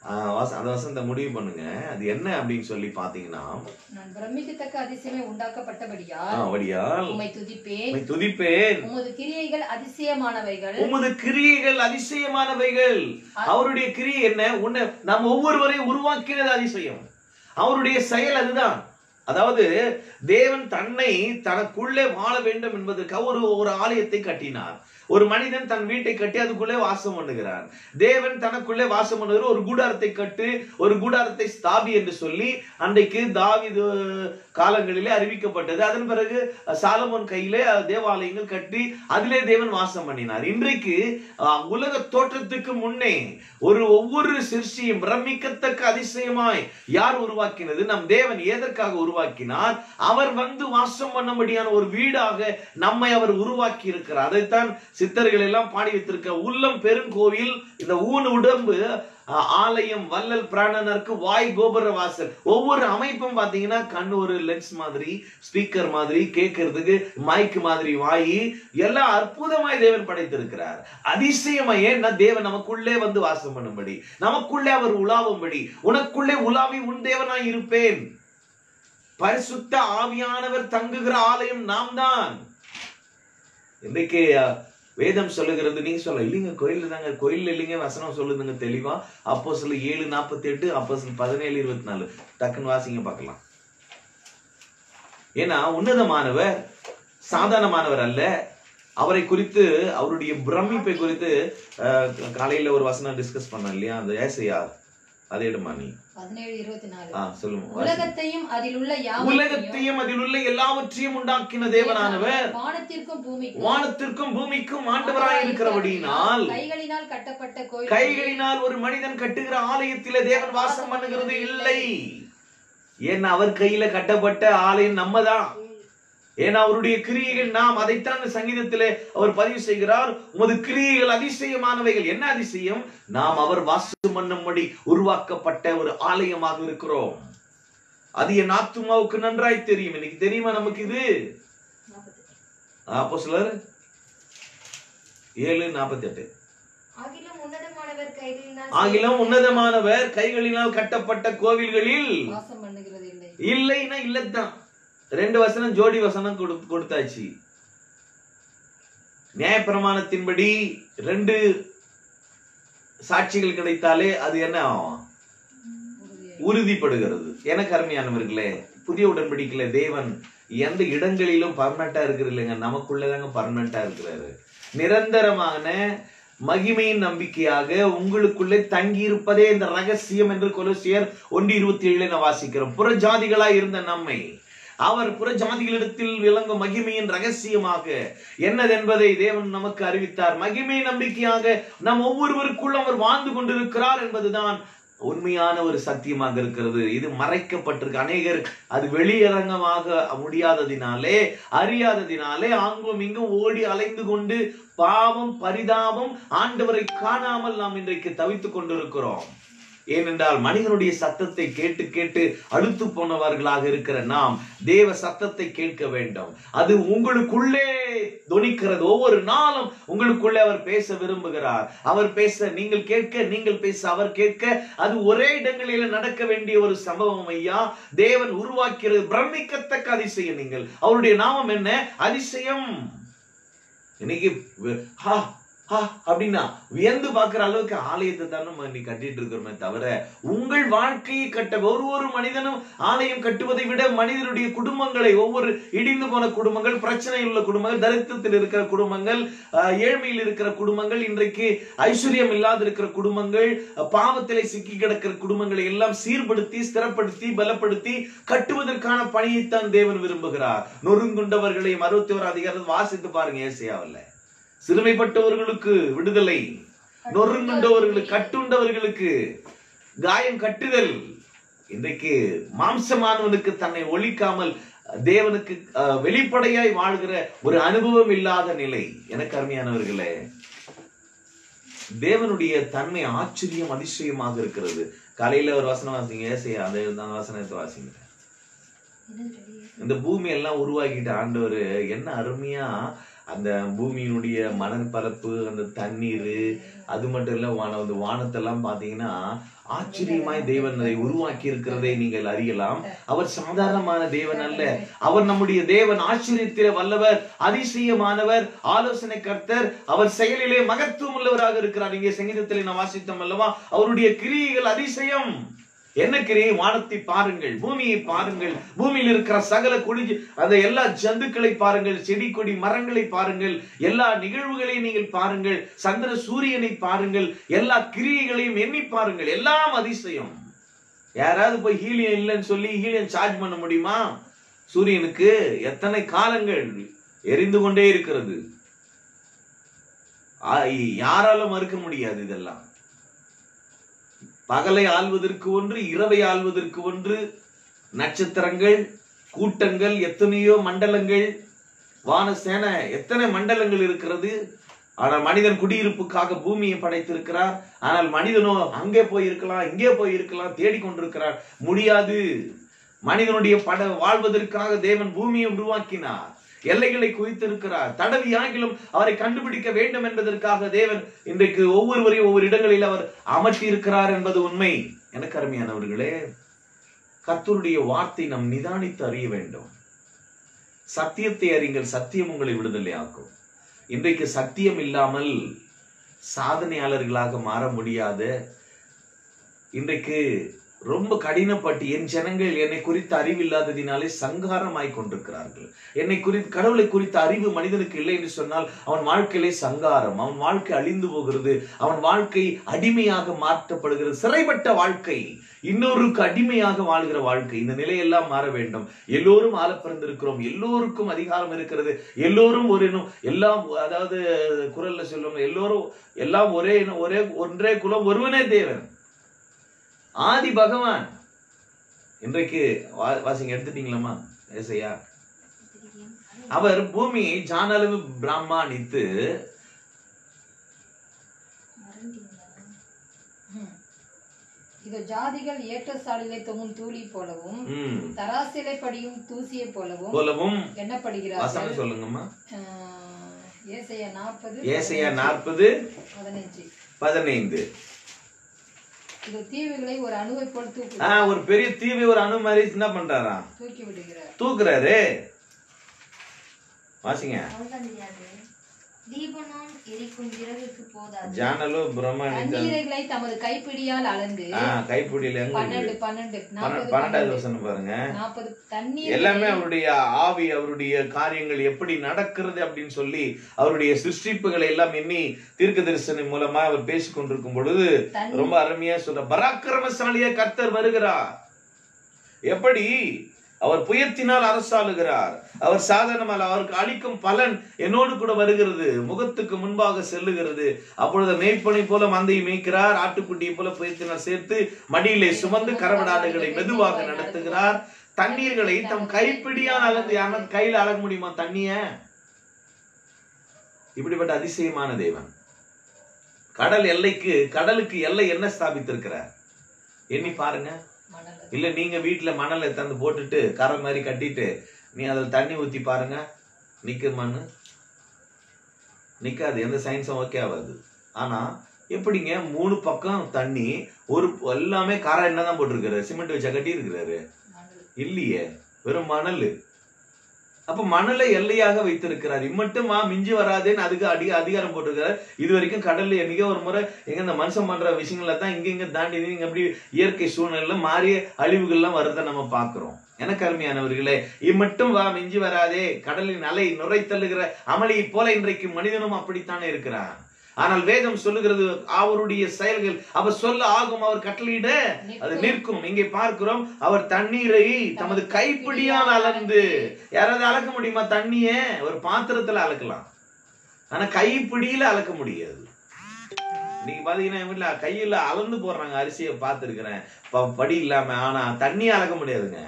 ஆஹ் வாச- அந்த வசனத்தை முடிவு பண்ணுங்க அது என்ன அப்படின்னு சொல்லி பாத்தீங்கன்னா நான் பிரமிக்கத்தக்க அதிசயமே உண்டாக்கப்பட்டபடியால் ஆஹ் வடியால் உம்மை துதிப்பேன் உம்மை துதிப்பேன் உமது கிரியைகள் அதிசயமானவைகள் உமது கிரியைகள் அதிசயமானவைகள் அவருடைய கிரியை என்ன உன்னை நாம் ஒவ்வொருவரையும் உருவாக்கினது அதிசயம் அவருடைய செயல் அதுதான் அதாவது தேவன் தன்னை தனக்குள்ளே வாழ வேண்டும் என்பதற்காக ஒரு ஒரு ஆலயத்தை கட்டினார் ஒரு மனிதன் தன் வீட்டை கட்டி அதுக்குள்ளே வாசம் பண்ணுகிறான் தேவன் தனக்குள்ளே வாசம் பண்ணுகிற ஒரு கூடாரத்தை கட்டு ஒரு கூடாரத்தை ஸ்தாபி என்று சொல்லி அன்றைக்கு தாவீது காலங்களிலே அறிவிக்கப்பட்டது அதன் பிறகு சாலமோன் கையிலே தேவாலயங்கள் கட்டி அதிலே தேவன் வாசம் பண்ணினார் இன்றைக்கு அஹ், உலக தோற்றத்துக்கு முன்னே ஒரு ஒவ்வொரு சிற்சியும் பிரமிக்கத்தக்க அதிசயமாய் யார் உருவாக்கினது நம் தேவன் எதற்காக உருவாக்கினார் அவர் வந்து வாசம் பண்ணும்படியான ஒரு வீடாக நம்மை அவர் உருவாக்கி இருக்கிறார் அதைத்தான் சித்தர்கள் எல்லாம் பாடி வைத்திருக்க உள்ளம் பெருங்கோவில் இந்த ஊன் உடம்பு அஹ், ஆலயம் வள்ளல் பிராணனருக்கு வாய் கோபுர வாசல் ஒவ்வொரு அமைப்பும் பாத்தீங்கன்னா கண் ஒரு லென்ஸ் மாதிரி ஸ்பீக்கர் மாதிரி கேட்கறதுக்கு மைக் மாதிரி வாய் எல்லாம் அற்புதமாய் தேவன் படைத்திருக்கிறார் அதிசயமாய் ஏன்னா தேவன் நமக்குள்ளே வந்து வாசம் பண்ணும்படி நமக்குள்ளே அவர் உலாவும்படி உனக்குள்ளே உலாவி உன் தேவனாய் இருப்பேன் பரிசுத்த ஆவியானவர் தங்குகிற ஆலயம் நாம் தான் இன்றைக்கு அஹ், வேதம் சொல்லுகிறது நீங்க சொல்ல இல்லைங்க கோயில் தாங்க கோயில் இல்லைங்க வசனம் சொல்லுதுங்க தெளிவா அப்போ சொல்ல ஏழு நாற்பத்தி எட்டு அப்போ சொல்ல பதினேழு இருபத்தி நாலு டக்குன்னு வாசிங்க பார்க்கலாம் ஏன்னா உன்னதமானவர் சாதாரணமானவர் அல்ல அவரை குறித்து அவருடைய பிரமிப்பை குறித்து அஹ், காலையில ஒரு வசனம் டிஸ்கஸ் பண்ணோம் இல்லையா அந்த ஏசையா அதை எடுமா நீ பதினேழு இருபத்தி நாலு ஆ சொல்லுங்க வாசி. உலகத்தையும் அதில் உள்ள யாவற்றையும் உலகத்தையும் அதில் உள்ள எல்லாவற்றையும் உண்டாக்கின தேவனானவர் வானத்திற்கும் பூமிக்கும் வானத்திற்கும் பூமிக்கும் ஆண்டவராய் இருக்கிறபடியினால் கைகளினால் கட்டப்பட்ட கோயில் கைகளினால் ஒரு மனிதன் கட்டுகிற ஆலயத்திலே தேவன் வாசம் பண்ணுகிறது இல்லை ஏன்னா அவர் கையில கட்டப்பட்ட ஆலயம் நம்ம தான் ஏன்னா அவருடைய கிரியைகள் நாம் அதைத்தான் இந்த சங்கீதத்திலே அவர் பதிவு செய்கிறார் உமது கிரியைகள் அதிசயமானவைகள் என்ன அதிசயம் நாம் அவர் வாசம் பண்ணும்படி உருவாக்கப்பட்ட ஒரு ஆலயமாக இருக்கிறோம் அது என் ஆத்துமாவுக்கு நன்றாய் தெரியும் இன்னைக்கு தெரியுமா நமக்கு இது அப்போ சிலர் ஏழு நாற்பத்தி எட்டு ஆகிலும் உன்னதமானவர் கைகளினால் ஆகிலும் உன்னதமானவர் கைகளினால் கட்டப்பட்ட கோவில்களில் வாசம் பண்ணுகிறது இல்லை இல்லைன்னா இல்லத்தான் ரெண்டு வசனம் ஜோடி வசனம் கொடு- கொடுத்தாச்சு நியாயப்பிரமாணத்தின்படி ரெண்டு சாட்சிகள் கிடைத்தாலே அது என்ன ஆகும் உறுதியாய். உறுதிப்படுகிறது எனக்கு அருமையானவர்களே புதிய உடன்படிக்கையில தேவன் எந்த இடங்களிலும் பர்மனண்டா இருக்கிறது இல்லைங்க நமக்குள்ளதாங்க பர்மனண்டா இருக்கிறாரு நிரந்தரமான மகிமையின் நம்பிக்கையாக உங்களுக்குள்ளே தங்கி இருப்பதே இந்த ரகசியம் என்று கொலோசியர் ஒன்று இருபத்தி ஏழுல நான் வாசிக்கிறோம் புறஜாதிகளாய் இருந்த நம்மை அவர் புறஜாதிகளிடத்தில் விளங்கும் மகிமையின் ரகசியமாக என்னதென்பதை தேவன் நமக்கு அறிவித்தார் மகிமை நம்பிக்கையாக நம் ஒவ்வொருவருக்குள் அவர் வாழ்ந்து கொண்டிருக்கிறார் என்பதுதான் உண்மையான ஒரு சத்தியமாக இருக்கிறது இது மறைக்கப்பட்டிருக்கு அநேகர் அது வெளியரங்கமாக முடியாததினாலே அறியாததினாலே அங்கும் இங்கும் ஓடி அலைந்து கொண்டு பாவம் பரிதாபம் ஆண்டவரை காணாமல் நாம் இன்றைக்கு தவித்துக் கொண்டிருக்கிறோம் ஏனென்றால் மனிதனுடைய சத்தத்தை கேட்டு கேட்டு அழுத்து போனவர்களாக இருக்கிற நாம் தேவ சத்தத்தை கேட்க வேண்டும் அது உங்களுக்குள்ளே தொனிக்கிறது ஒவ்வொரு நாளும் உங்களுக்குள்ளே அவர் பேச விரும்புகிறார் அவர் பேச நீங்கள் கேட்க நீங்கள் பேச அவர் கேட்க அது ஒரே இடங்களில நடக்க வேண்டிய ஒரு சம்பவம் ஐயா தேவன் உருவாக்கிறது பிரமிக்கத்தக்க அதிசயம் நீங்கள் அவருடைய நாமம் என்ன அதிசயம் இன்னைக்கு வி- ஹா ஹா அப்படின்னா வியந்து பார்க்கிற அளவுக்கு ஆலயத்தை தான் நம்ம இன்னைக்கு கட்டிட்டு இருக்கிறோமே தவிர உங்கள் வாழ்க்கையை கட்ட ஒரு ஒரு மனிதனும் ஆலயம் கட்டுவதை விட மனிதனுடைய குடும்பங்களை ஒவ்வொரு இடிந்து போன குடும்பங்கள் பிரச்சனை உள்ள குடும்பங்கள் தரித்திரத்தில் இருக்கிற குடும்பங்கள் ஆஹ், ஏழ்மையில் இருக்கிற குடும்பங்கள் இன்றைக்கு ஐஸ்வர்யம் இல்லாத இருக்கிற குடும்பங்கள் அஹ், பாவத்திலே சிக்கி கிடக்கிற குடும்பங்களை எல்லாம் சீர்படுத்தி ஸ்திரப்படுத்தி பலப்படுத்தி கட்டுவதற்கான பணியைத்தான் தேவன் விரும்புகிறார் நொறுங்குண்டவர்களையும் அறுபத்தி ஒரு அதிகாரத்தை வாசித்து பாருங்க ஏசியாவில் சிறுமைப்பட்டவர்களுக்கு விடுதலை நொறுங்குண்டவர்களுக்கு கட்டுண்டவர்களுக்கு காயம் கட்டுதல் இன்றைக்கு மாம்சமானவனுக்கு தன்னை ஒழிக்காமல் தேவனுக்கு அஹ், வெளிப்படையாய் வாழ்கிற ஒரு அனுபவம் இல்லாத நிலை எனக்கு அருமையானவர்களே தேவனுடைய தன்மை ஆச்சரியம் அதிசயமாக இருக்கிறது காலையில ஒரு வசனம் வாசிங்க ஏசையா அந்த அந்த வசனத்தை வாசிங்க இந்த பூமி எல்லாம் உருவாக்கிட்ட ஆண்டவர் என்ன அருமையா அந்த பூமியினுடைய மணற்பரப்பு அந்த தண்ணீர் அது மட்டும் இல்ல வான அந்த வானத்தெல்லாம் பாத்தீங்கன்னா ஆச்சரியமாய் தேவன் அதை உருவாக்கி இருக்கிறதை நீங்கள் அறியலாம் அவர் சாதாரணமான தேவன் அல்ல அவர் நம்முடைய தேவன் ஆச்சரியத்திலே வல்லவர் அதிசயமானவர் ஆலோசனை கர்த்தர் அவர் செயலிலே மகத்துவம் உள்ளவராக இருக்கிறார் இங்கே சங்கீதத்திலே நான் வாசித்தோம் அல்லவா அவருடைய கிரியைகள் அதிசயம் என்ன கிரியை வானத்தை பாருங்கள் பூமியை பாருங்கள் பூமியில் இருக்கிற சகல குடிஞ்சு அந்த எல்லா ஜந்துக்களை பாருங்கள் செடி கொடி மரங்களை பாருங்கள் எல்லா நிகழ்வுகளையும் நீங்கள் பாருங்கள் சந்திர சூரியனை பாருங்கள் எல்லா கிரியைகளையும் எண்ணி பாருங்கள் எல்லாம் அதிசயம் யாராவது போய் ஹீலியம் இல்லைன்னு சொல்லி ஹீலியம் சார்ஜ் பண்ண முடியுமா சூரியனுக்கு எத்தனை காலங்கள் எரிந்து கொண்டே இருக்கிறது ஆ, யாராலும் மறுக்க முடியாது இதெல்லாம் பகலை ஆள்வதற்கு ஒன்று இரவை ஆள்வதற்கு ஒன்று நட்சத்திரங்கள் கூட்டங்கள் எத்தனையோ மண்டலங்கள் வானசேன எத்தனை மண்டலங்கள் இருக்கிறது ஆனால் மனிதன் குடியிருப்புக்காக பூமியை படைத்திருக்கிறார் ஆனால் மனிதனோ அங்கே போய் இருக்கலாம் இங்கே போய் இருக்கலாம் தேடிக்கொண்டிருக்கிறார் முடியாது மனிதனுடைய பட வாழ்வதற்காக தேவன் பூமியை உருவாக்கினார் எல்லைகளை குவித்திருக்கிறார் தடவி ஆகிலும் அவரை கண்டுபிடிக்க வேண்டும் என்பதற்காக தேவன் இன்றைக்கு ஒவ்வொருவரையும் ஒவ்வொரு இடங்களில் அவர் அமர்த்தி இருக்கிறார் என்பது உண்மை எனக்கு அருமையானவர்களே கர்த்தருடைய வார்த்தை நாம் நிதானித்து அறிய வேண்டும் சத்தியத்தை அறிங்கள் சத்தியம் உங்களை விடுதலை ஆக்கும் இன்றைக்கு சத்தியம் இல்லாமல் சாதனையாளர்களாக மாற முடியாத இன்றைக்கு ரொம்ப கடினப்பட்டு என் ஜனங்கள் என்னை குறித்த அறிவில்லாததினாலே சங்காரமாய் கொண்டிருக்கிறார்கள் என்னை குறித்து கடவுளை குறித்த அறிவு மனிதனுக்கு இல்லை என்று சொன்னால் அவன் வாழ்க்கையிலே சங்காரம் அவன் வாழ்க்கை அழிந்து போகிறது அவன் வாழ்க்கை அடிமையாக மாற்றப்படுகிறது சிறைப்பட்ட வாழ்க்கை இன்னொருக்கு அடிமையாக வாழ்கிற வாழ்க்கை இந்த நிலையெல்லாம் மாற வேண்டும் எல்லோரும் ஆள பிறந்திருக்கிறோம் எல்லோருக்கும் அதிகாரம் இருக்கிறது எல்லோரும் ஒரு இனம் எல்லாம் அதாவது குரல்ல சொல்லுவாங்க எல்லோரும் எல்லாம் ஒரே இனம் ஒரே ஒன்றே குலம் ஒருவனே தேவன் ஆதி பகவான் இன்றைக்கு வா- வாசிங்க எடுத்துட்டீங்களா ஏசையா அவர் பூமியை ஜானளவு பிராமணித்து ம். இதோ ஜாதிகள் ஏற்றசாலிலே தொங்கும் தூளி போலவும் ம், தராசிலை படியும் தூசியை போலவும் போலவும் எண்ணப்படுகிறார்கள் வசனம் சொல்லுங்கம்மா ஆஹ், ஏசாயா நாற்பது ஏசையா நாற்பது பதினஞ்சு பதினைந்து இது தீவுகளை ஒரு அணுவை போல் தூக்கு ஆ, ஒரு பெரிய தீவை ஒரு அணு மாதிரி என்ன பண்றாராம் தூக்கி விடுகிறார் தூக்குறாரு வாசிங்க அவ்வளவுதான் தெரியாது தீபனம் எரிக்கும் விறகுக்கு போதாது ஜானலோ பிரம்மாணி தண்ணீரைகளை தமது கைப்பிடியால் அளந்து ஆ கைப்பிடியில எங்க பன்னெண்டு இருக்கு? பன்னெண்டு பன்ன- நாற்பது பன்னெண்டாவது பன்னெண்டு வசனம் பாருங்க நாற்பது தண்ணீர் எல்லாமே அவருடைய ஆவி அவருடைய காரியங்கள் எப்படி நடக்கிறது அப்படின்னு சொல்லி அவருடைய சிருஷ்டிப்புகளை எல்லாம் எண்ணி தீர்க்க தரிசனம் மூலமா அவர் பேசிக் கொண்டிருக்கும் பொழுது தண்ணீர் ரொம்ப அருமையா சொல்ற பராக்கிரமசாலியா கர்த்தர் வருகிறார் எப்படி அவர் புயத்தினால் அரசாளுகிறார் அவர் சாதனமல்ல அவருக்கு அளிக்கும் பலன் என்னோடு கூட வருகிறது முகத்துக்கு முன்பாக செல்லுகிறது அப்பொழுது மேய்ப்பனை போல மந்தையை மேய்க்கிறார் ஆட்டுக்குட்டியை போல புயத்தினால் சேர்த்து மடியிலே சுமந்து கரவடாடுகளை மெதுவாக நடத்துகிறார் தண்ணீர்களை தம் கைப்பிடியால் அளந்து யாரும் கையில அளக்க முடியுமா தண்ணிய இப்படிப்பட்ட அதிசயமான தேவன் கடல் எல்லைக்கு கடலுக்கு எல்லை என்ன ஸ்தாபித்திருக்கிறார் எண்ணி பாருங்க மணல் இல்ல நீங்க வீட்டுல மணலை தந்து போட்டுட்டு கரை மாதிரி கட்டிட்டு நீ அதில் தண்ணி ஊத்தி பாருங்க நிக்க மண்ணு நிக்காது எந்த சயின்ஸும் ஓகே ஆகாது ஆனா எப்படிங்க மூணு பக்கம் தண்ணி ஒரு எல்லாமே கரை என்னதான் போட்டிருக்காரு சிமெண்ட் வச்சா கட்டி இருக்கிறாரு மணல் இல்லையே வெறும் மணல் அப்ப மணலை எல்லையாக வைத்திருக்கிறார் இம்மட்டுமா மிஞ்சி வராதேன்னு அதுக்கு அதிக அதிகாரம் போட்டிருக்கிறார் இது வரைக்கும் கடல்ல என்னைக்கோ ஒரு முறை எங்க இந்த மனுஷன் பண்ற விஷயங்களை தான் இங்க இங்க தாண்டி நீங்க அப்படி இயற்கை சூழ்நிலையில மாறிய அழிவுகள்லாம் வரதை நம்ம பாக்குறோம் எனக்கு அருமையானவர்களே இம்மட்டும் வா மிஞ்சி வராதே கடலின் அலை நுரை தள்ளுகிற அமளியைப் போல இன்றைக்கு மனிதனும் அப்படித்தானே இருக்கிறான் ஆனால் வேதம் சொல்லுகிறது அவருடைய செயல்கள் அவர் சொல்ல ஆகும் அவர் கட்டளையிட அது நிற்கும் இங்கே பார்க்கிறோம் அவர் தண்ணீரை தமது கைப்பிடியால் அளந்து யாராவது அளக்க முடியுமா தண்ணிய ஒரு பாத்திரத்துல அளக்கலாம் ஆனா கைப்பிடியில அளக்க முடியாது நீங்க பாத்தீங்கன்னா என் வீட்டுல கையில அளந்து போடுறாங்க அரிசியை பார்த்திருக்கிறேன் ப- படி இல்லாம ஆனா தண்ணி அளக்க முடியாதுங்க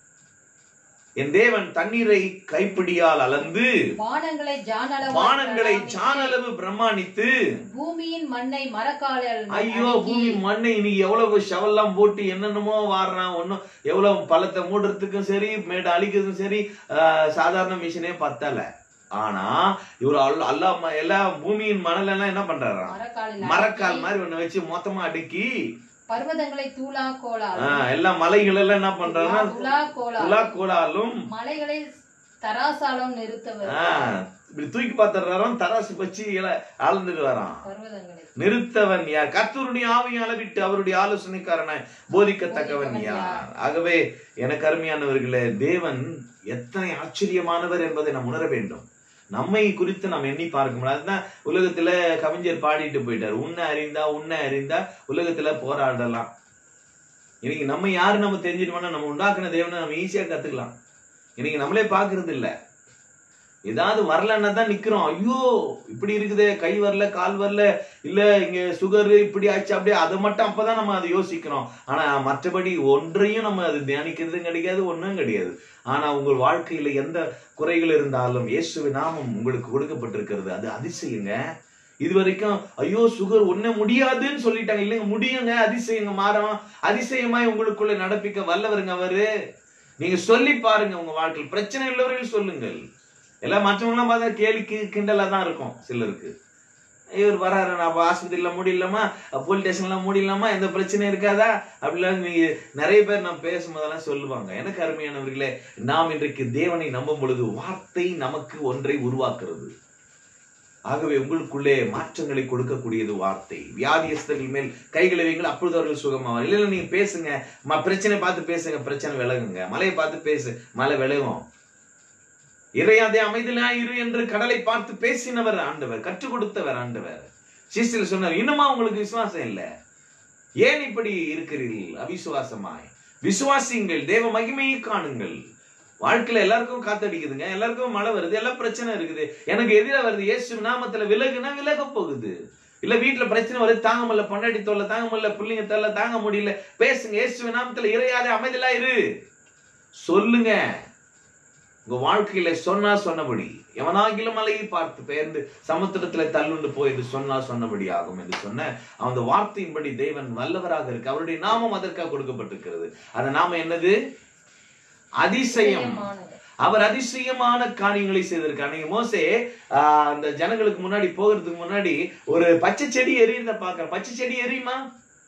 என் தேவன் தண்ணீரை கைப்பிடியால் அளந்து வானங்களை ஜானளவு வானங்களை சானளவு பிரம்மாணித்து பூமியின் மண்ணை மரக்காலால் ஐயோ அடுக்கி, பூமி மண்ணை இன்னைக்கு எவ்வளவு ஷவல்லாம் போட்டு என்னென்னமோ வாடுறான் ஒன்னும் எவ்வளவு பள்ளத்தை மூடுறதுக்கும் சரி மேடு அழிக்கிறதுக்கும் சரி ஆஹ், சாதாரண மிஷினே பத்தல ஆனா இவர் அல்ல அல்லா எல்லா பூமியின் மணல் எல்லாம் என்ன பண்றாராம் மரக்காலில் மரக்கால் மாதிரி ஒண்ணு வச்சு மொத்தமா அடுக்கி பர்வதங்களை தூளா கோலால் ஆஹ், எல்லா மலைகள் எல்லாம் என்ன பண்றாருன்னா துலா கோலால் குலா கோலாலும் மலைகளை தராசாலம் நிறுத்தவர் ஆஹ், இப்படி தூக்கி பார்த்துறாராம் தராசு வச்சு இல- அளந்துட்டு வரான் பர்வதங்களை நிறுத்தவன் யார் கர்த்தருடைய ஆவியை அளவிட்டு அவருடைய ஆலோசனைக்காரனை போதிக்கத்தக்கவன் யார் ஆகவே எனக்கு அருமையானவர்களே தேவன் எத்தனை ஆச்சரியமானவர் என்பதை நாம் உணர வேண்டும் நம்மை குறித்து நாம் எண்ணி பார்க்க முடியாது அதுதான் உலகத்துல கவிஞர் பாடிட்டு போயிட்டார் உன்னை அறிந்தா உன்னை அறிந்தா உலகத்துல போராடலாம் இன்னைக்கு நம்ம யாரு நம்ம தெரிஞ்சிட்டோம்னா நம்ம உண்டாக்குன தேவனை நம்ம ஈஸியா கத்துக்கலாம் இன்னைக்கு நம்மளே பாக்குறது இல்ல ஏதாவது வரலன்னா தான் நிக்கிறோம் ஐயோ இப்படி இருக்குதே கை வரல கால் வரல இல்ல இங்க சுகர் இப்படி ஆச்சு அப்படியே அதை மட்டும் அப்பதான் நம்ம அதை யோசிக்கிறோம் ஆனா மற்றபடி ஒன்றையும் நம்ம அது தியானிக்கிறதும் கிடையாது ஒண்ணும் கிடையாது ஆனா உங்கள் வாழ்க்கையில எந்த குறைகள் இருந்தாலும் இயேசுவி நாமம் உங்களுக்கு கொடுக்கப்பட்டிருக்கிறது அது அதிசயங்க இது வரைக்கும் ஐயோ சுகர் ஒண்ணு முடியாதுன்னு சொல்லிட்டாங்க இல்லைங்க முடியுங்க அதிசயங்க மாறம் அதிசயமாய் உங்களுக்குள்ள நடப்பிக்க வல்லவருங்க அவரு நீங்க சொல்லி பாருங்க உங்க வாழ்க்கையில் பிரச்சனை உள்ளவர்கள் சொல்லுங்கள் எல்லாம் மற்றவங்களாம் பார்த்தா கேலிக்கு கிண்டலா தான் இருக்கும் சிலருக்கு இவர் வராரு நான் ஆஸ்பத்திரியில முடியலாமா போலீஸ் ஸ்டேஷன்ல முடியலாமா எந்த பிரச்சனையும் இருக்காதா அப்படிலாம் நீங்க நிறைய பேர் நான் பேசும்போதெல்லாம் சொல்லுவாங்க எனக்கு அருமையானவர்களே நாம் இன்றைக்கு தேவனை நம்பும் பொழுது வார்த்தை நமக்கு ஒன்றை உருவாக்குறது ஆகவே உங்களுக்குள்ளே மாற்றங்களை கொடுக்கக்கூடியது வார்த்தை வியாதியஸ்தர்கள் மேல் கைகளை வைங்கள் அப்பொழுது அவர்கள் சுகமாவார் இல்ல இல்ல நீங்க பேசுங்க ம- பிரச்சனை பார்த்து பேசுங்க பிரச்சனை விலகுங்க மலையை பார்த்து பேசு மலை விலகும் இறையாதே அமைதியா இரு என்று கடலை பார்த்து பேசினவர் ஆண்டவர் கற்றுக் கொடுத்தவர் ஆண்டவர் சீசில் சொன்னார் இன்னுமா உங்களுக்கு விசுவாசம் இல்ல ஏன் இப்படி இருக்கிறீர்கள் அவிசுவாசமாய் விசுவாசிங்கள் தேவ மகிமையை காணுங்கள் வாழ்க்கையில எல்லாருக்கும் காத்தடிக்குதுங்க எல்லாருக்கும் மழை வருது எல்லாம் பிரச்சனை இருக்குது எனக்கு எதிரா வருது இயேசு நாமத்துல விலகுனா விலக போகுது இல்ல வீட்டுல பிரச்சனை வருது தாங்க முடியல பொண்டாட்டி தொல்லை தாங்க முடியல பிள்ளைங்க தொல்லை தாங்க முடியல பேசுங்க இயேசு நாமத்துல இறையாதே அமைதியா இரு சொல்லுங்க உங்க வாழ்க்கையில சொன்னா சொன்னபடி எவனாகிலும் மலையை பார்த்து பெயர்ந்து சமுத்திரத்துல தள்ளுண்டு போய் என்று சொன்னா சொன்னபடி ஆகும் என்று சொன்ன அந்த வார்த்தையின்படி தேவன் வல்லவராக இருக்கு அவருடைய நாமம் அதற்காக கொடுக்கப்பட்டிருக்கிறது அந்த நாமம் என்னது அதிசயம் அதிசயமானவர். அவர் அதிசயமான காரியங்களை செய்திருக்கார் நீங்க மோசே ஆஹ், அந்த ஜனங்களுக்கு முன்னாடி போகிறதுக்கு முன்னாடி ஒரு பச்சை செடி எரியுறத பாக்குற பச்சை செடி எரியுமா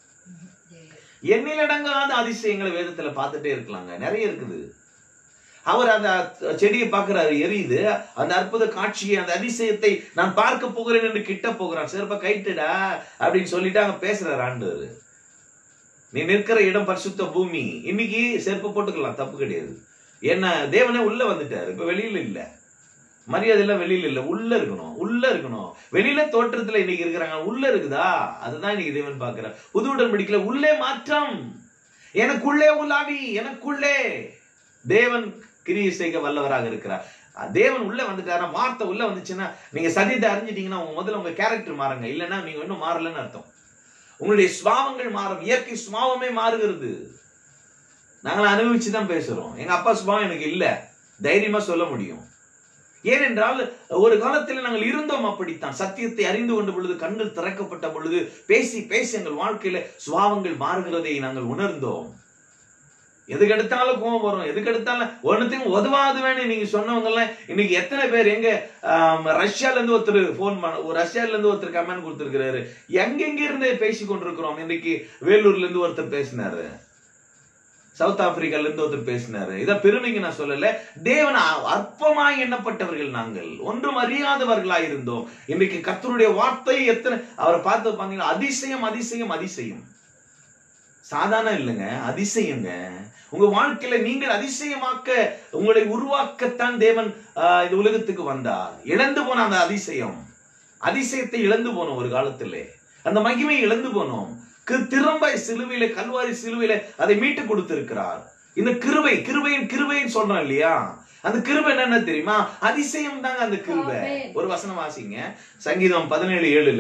எண்ணிலடங்காத அதிசயங்களை வேதத்துல பார்த்துட்டே இருக்கலாங்க நிறைய இருக்குது அவர் அந்த செடியை பார்க்கிறாரு எரியுது அந்த அற்புத காட்சியை அந்த அதிசயத்தை நான் பார்க்க போகிறேன் என்று கிட்ட போகிறான் சிறப்பா கைட்டுடா அப்படின்னு சொல்லிட்டு அங்க பேசுறாரு ஆண்டவர் நீ நிற்கிற இடம் பரிசுத்த பூமி இன்னைக்கு செருப்பு போட்டுக்கலாம் தப்பு கிடையாது ஏன்னா தேவனே உள்ள வந்துட்டாரு இப்ப வெளியில இல்ல மரியாதை எல்லாம் வெளியில இல்ல உள்ள இருக்கணும் உள்ள இருக்கணும் வெளியில தோற்றத்துல இன்னைக்கு இருக்கிறாங்க உள்ள இருக்குதா அதுதான் இன்னைக்கு தேவன் பாக்குறார் புது உடன்படிக்கையில உள்ளே மாற்றம் எனக்குள்ளே உலாவி எனக்குள்ளே தேவன் கிரியை செய்க வல்லவராக இருக்கிறார் அஹ் தேவன் உள்ள வந்துட்டாரா வார்த்தை உள்ள வந்துச்சுன்னா நீங்க சதியத்தை அறிஞ்சிட்டீங்கன்னா உங்க முதல்ல உங்க கேரக்டர் மாறுங்க இல்லைன்னா நீங்க இன்னும் மாறலன்னு அர்த்தம் உங்களுடைய சுபாவங்கள் மாறும் இயற்கை சுபாவமே மாறுகிறது நாங்கள் அனுபவிச்சு தான் பேசுறோம் எங்க அப்பா சுபாவம் எனக்கு இல்ல தைரியமா சொல்ல முடியும் ஏனென்றால் ஒரு காலத்தில் நாங்கள் இருந்தோம் அப்படித்தான் சத்தியத்தை அறிந்து கொண்ட பொழுது கண்கள் திறக்கப்பட்ட பொழுது பேசி பேசி எங்கள் வாழ்க்கையில சுபாவங்கள் மாறுகிறதை நாங்கள் உணர்ந்தோம் எதுக்கு எடுத்தாலும் கோவம் வரும் எதுக்கு எடுத்தாலும் ஒன்னுத்தையும் உதவாது வேணும் நீங்க சொன்னவங்க எல்லாம் இன்னைக்கு எத்தனை பேர் எங்க ஆம், ரஷ்யால இருந்து ஒருத்தர் போன் பண்ண ஒரு ரஷ்யால இருந்து ஒருத்தர் கமெண்ட் கொடுத்திருக்கிறாரு எங்கெங்க இருந்து பேசி கொண்டிருக்கிறோம் இன்னைக்கு வேலூர்ல இருந்து ஒருத்தர் பேசினாரு சவுத் ஆப்பிரிக்கால இருந்து ஒருத்தர் பேசினாரு இத பெருமைக்கு நான் சொல்லல தேவன் அ- அற்பமாய் எண்ணப்பட்டவர்கள் நாங்கள் ஒன்றும் அறியாதவர்களாய் இருந்தோம் இன்னைக்கு கர்த்தருடைய வார்த்தை எத்தனை அவரை பார்த்து பாத்தீங்கன்னா அதிசயம் அதிசயம் அதிசயம் சாதாரண இல்லைங்க அதிசயங்க உங்க வாழ்க்கையில நீங்கள் அதிசயமாக்க உங்களை உருவாக்கத்தான் தேவன் ஆஹ், இந்த உலகத்துக்கு வந்தார் இழந்து போன அந்த அதிசயம் அதிசயத்தை இழந்து போனோம் ஒரு காலத்திலே அந்த மகிமையை இழந்து போனோம் கு- திரும்ப சிலுவையில கல்வாரி சிலுவையில அதை மீட்டு கொடுத்திருக்கிறார் இந்த கிருபை கிருபையின் கிருபைன்னு சொல்றோம் இல்லையா அந்த கிருபை என்னன்னு தெரியுமா அதிசயம் தாங்க அந்த கிருபை ஆமென். ஒரு வசனம் வாசிங்க சங்கீதம் பதினேழு ஏழுல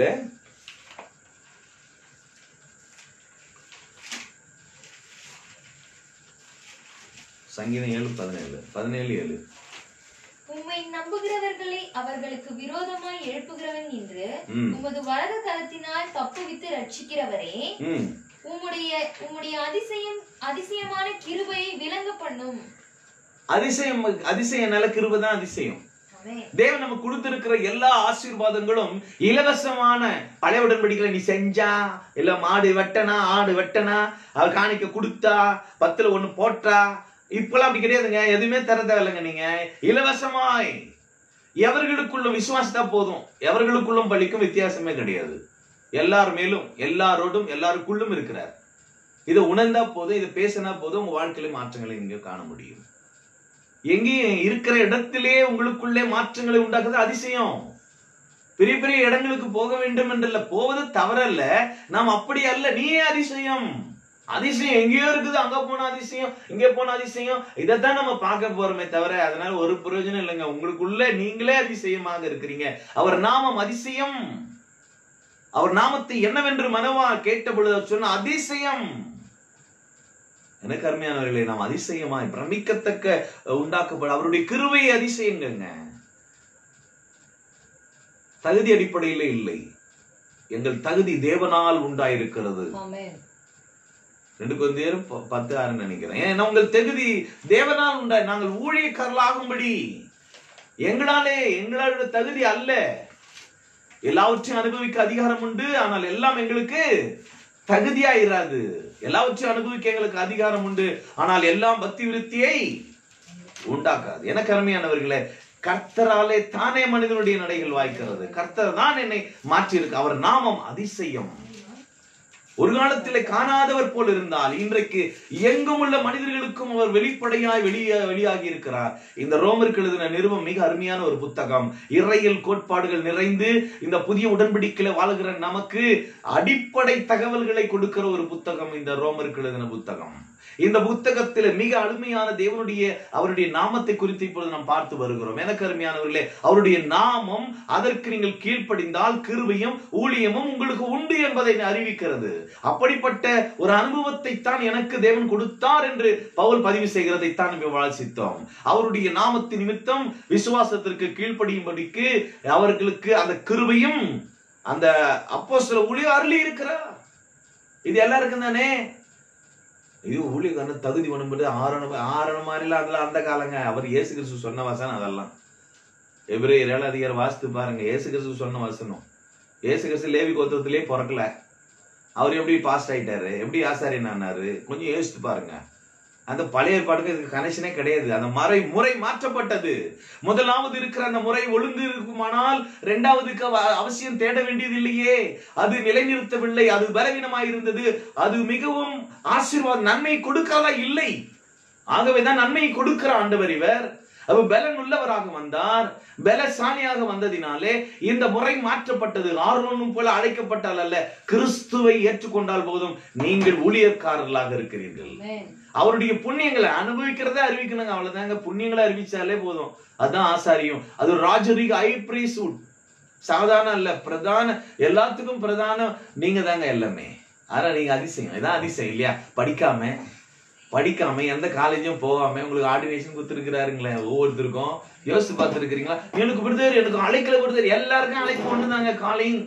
சங்கீதம் ஏழு பதினேழு பதினேழு ஏழு உம்மை நம்புகிறவர்களை அவர்களுக்கு விரோதமாய் எழுப்புகிறவன் என்று ம் உமது வலது கரத்தினால் தப்புவித்து ரட்சிக்கிறவரே ம் உம்முடைய உம்முடைய அதிசயம் அதிசயமான கிருபையை விளங்க பண்ணும் அதிசயம் அதிசயம் நல்ல கிருபை தான் அதிசயம் ஆமென். தேவன் நமக்கு கொடுத்திருக்கிற எல்லா ஆசீர்வாதங்களும் இலவசமான பழைய உடன்படிக்கையில நீ செஞ்சா இல்ல மாடு வெட்டனா ஆடு வெட்டனா அவர் காணிக்க கொடுத்தா பத்துல ஒண்ணு போட்டா இப்பெல்லாம் அப்படி கிடையாதுங்க எதுவுமே தர தேவையில்லைங்க நீங்க இலவசமாய் எவர்களுக்குள்ள விசுவாசத்தா போதும் எவர்களுக்குள்ளும் பலிக்கும் வித்தியாசமே கிடையாது எல்லார் மேலும் எல்லாரோடும் எல்லாருக்குள்ளும் இருக்கிறார் இதை உணர்ந்தா போதும் இதை பேசினா போதும் உங்க வாழ்க்கையில மாற்றங்களை நீங்க காண முடியும் எங்கேயும் இருக்கிற இடத்திலே உங்களுக்குள்ளே மாற்றங்களை உண்டாக்குறது அதிசயம் பெரிய பெரிய இடங்களுக்கு போக வேண்டும் என்றல்ல போவது தவறல்ல நாம் அப்படி அல்ல நீயே அதிசயம் அதிசயம் எங்கேயோ இருக்குது அங்க போன அதிசயம் இங்க போன அதிசயம் இதைத்தான் நம்ம பார்க்க போறோமே தவிர அதனால ஒரு பிரயோஜனம் இல்லைங்க உங்களுக்குள்ள நீங்களே அதிசயமாக இருக்கிறீங்க அவர் நாமம் அதிசயம் அவர் நாமத்தை என்னவென்று மனவா கேட்ட பொழுது அவர் சொன்ன அதிசயம் எனக்கு அருமையானவர்களே நாம் அதிசயமாய் பிரமிக்கத்தக்க உண்டாக்கப்பட அவருடைய கிருவை அதிசயங்கங்க தகுதி அடிப்படையில இல்லை எங்கள் தகுதி தேவனால் உண்டாயிருக்கிறது ஆமென் ரெண்டு கொந்தேரும் ப- பத்து ஆறுன்னு நினைக்கிறேன் ஏன்னா உங்கள் தகுதி தேவனால் உண்டா நாங்கள் ஊழியக்காரர்களாகும்படி எங்களாலே எங்களோட தகுதி அல்ல எல்லாவற்றையும் அனுபவிக்க அதிகாரம் உண்டு ஆனால் எல்லாம் எங்களுக்கு தகுதியாயிராது எல்லாவற்றையும் அனுபவிக்க எங்களுக்கு அதிகாரம் உண்டு ஆனால் எல்லாம் பக்தி விருத்தியை உண்டாக்காது எனக்கு அருமையானவர்களே கர்த்தராலே தானே மனிதனுடைய நடைகள் வாய்க்கிறது கர்த்தர் தான் என்னை மாற்றியிருக்கு அவர் நாமம் அதிசயம் ஒரு காலத்திலே காணாதவர் போல் இருந்தால் இன்றைக்கு எங்கும் உள்ள மனிதர்களுக்கும் அவர் வெளிப்படையாய் வெளியே வெளியாகி இருக்கிறார் இந்த ரோமருக்கு எழுதின நிறுவம் மிக அருமையான ஒரு புத்தகம் இறையில் கோட்பாடுகள் நிறைந்து இந்த புதிய உடன்படிக்கையில வாழுகிற நமக்கு அடிப்படை தகவல்களை கொடுக்கிற ஒரு புத்தகம் இந்த ரோமருக்கு எழுதின புத்தகம் இந்த புத்தகத்தில் மிக அருமையான தேவனுடைய அவருடைய நாமத்தை குறித்து இப்பொழுது நாம் பார்த்து வருகிறோம் எனக்கு அருமையானவர்களே அவருடைய நாமம் அதற்கு நீங்கள் கீழ்ப்படிந்தால் கிருபையும் ஊழியமும் உங்களுக்கு உண்டு என்பதை அறிவிக்கிறது அப்படிப்பட்ட ஒரு அனுபவத்தை தான் எனக்கு தேவன் கொடுத்தார் என்று பவுல் பதிவு செய்கிறதை தான் நம்ம வாசித்தோம் அவருடைய நாமத்தின் நிமித்தம் விசுவாசத்திற்கு கீழ்ப்படியும்படிக்கு அவர்களுக்கு அந்த கிருபையும் அந்த அப்போ சில ஊழியம் அருளி இருக்கிறார் இது எல்லாருக்கும் தானே இது ஊழியக்காரன் தகுதி பண்ணும்போது ஆரணம் ஆரணம் மாதிரிலாம் அதெல்லாம் அந்த காலங்க அவர் இயேசு கிறிஸ்து சொன்ன வசனம் அதெல்லாம் எபிரே ஏழு அதிகாரம் வாசித்து பாருங்க இயேசு கிறிஸ்து சொன்ன வசனம் இயேசு கிறிஸ்து லேவி கோத்திரத்திலே பிறக்கல அவர் எப்படி பாஸ்ட் ஆயிட்டாரு எப்படி ஆசாரியன் ஆனாரு கொஞ்சம் யோசித்து பாருங்க அந்த பழைய ஏற்பாடுக்கு இதுக்கு கனெக்ஷனே கிடையாது அந்த மறை முறை மாற்றப்பட்டது முதலாவது இருக்கிற அந்த முறை ஒழுங்கு இருக்குமானால் இரண்டாவதுக்கு அவ- அவசியம் தேட வேண்டியது இல்லையே அது நிலைநிறுத்தவில்லை அது பலவீனமாய் இருந்தது அது மிகவும் ஆசீர்வாதம் நன்மை கொடுக்காதா இல்லை ஆகவேதான் நன்மையை கொடுக்கிற ஆண்டவர் இவர் அவர் பலன் உள்ளவராக வந்தார் பலசாலியாக வந்ததினாலே இந்த முறை மாற்றப்பட்டது ஆர்வனும் போல அழைக்கப்பட்டால் அல்ல கிறிஸ்துவை ஏற்றுக்கொண்டால் போதும் நீங்கள் ஊழியக்காரர்களாக இருக்கிறீர்கள் ஆமென் அவருடைய புண்ணியங்களை அனுபவிக்கிறதே அறிவிக்கணுங்க அவ்வளவுதாங்க புண்ணியங்களை அறிவிச்சாலே போதும் அதான் ஆசாரியம் அது ஒரு ராஜரீக ஐ பிரீசூட் சாதாரண அல்ல பிரதான எல்லாத்துக்கும் பிரதானம் நீங்க தாங்க எல்லாமே ஆனா நீங்க அதிசயம் இதான் அதிசயம் இல்லையா படிக்காம படிக்காம எந்த காலேஜும் போகாம உங்களுக்கு ஆர்டினேஷன் கொடுத்துருக்கிறாருங்களே ஒவ்வொருத்தருக்கும் யோசிச்சு பார்த்துருக்கிறீங்களா எனக்கு விடுதல் எனக்கு அழைக்கல விடுதல் எல்லாருக்கும் அழைப்பு ஒண்ணுதாங்க காலிங்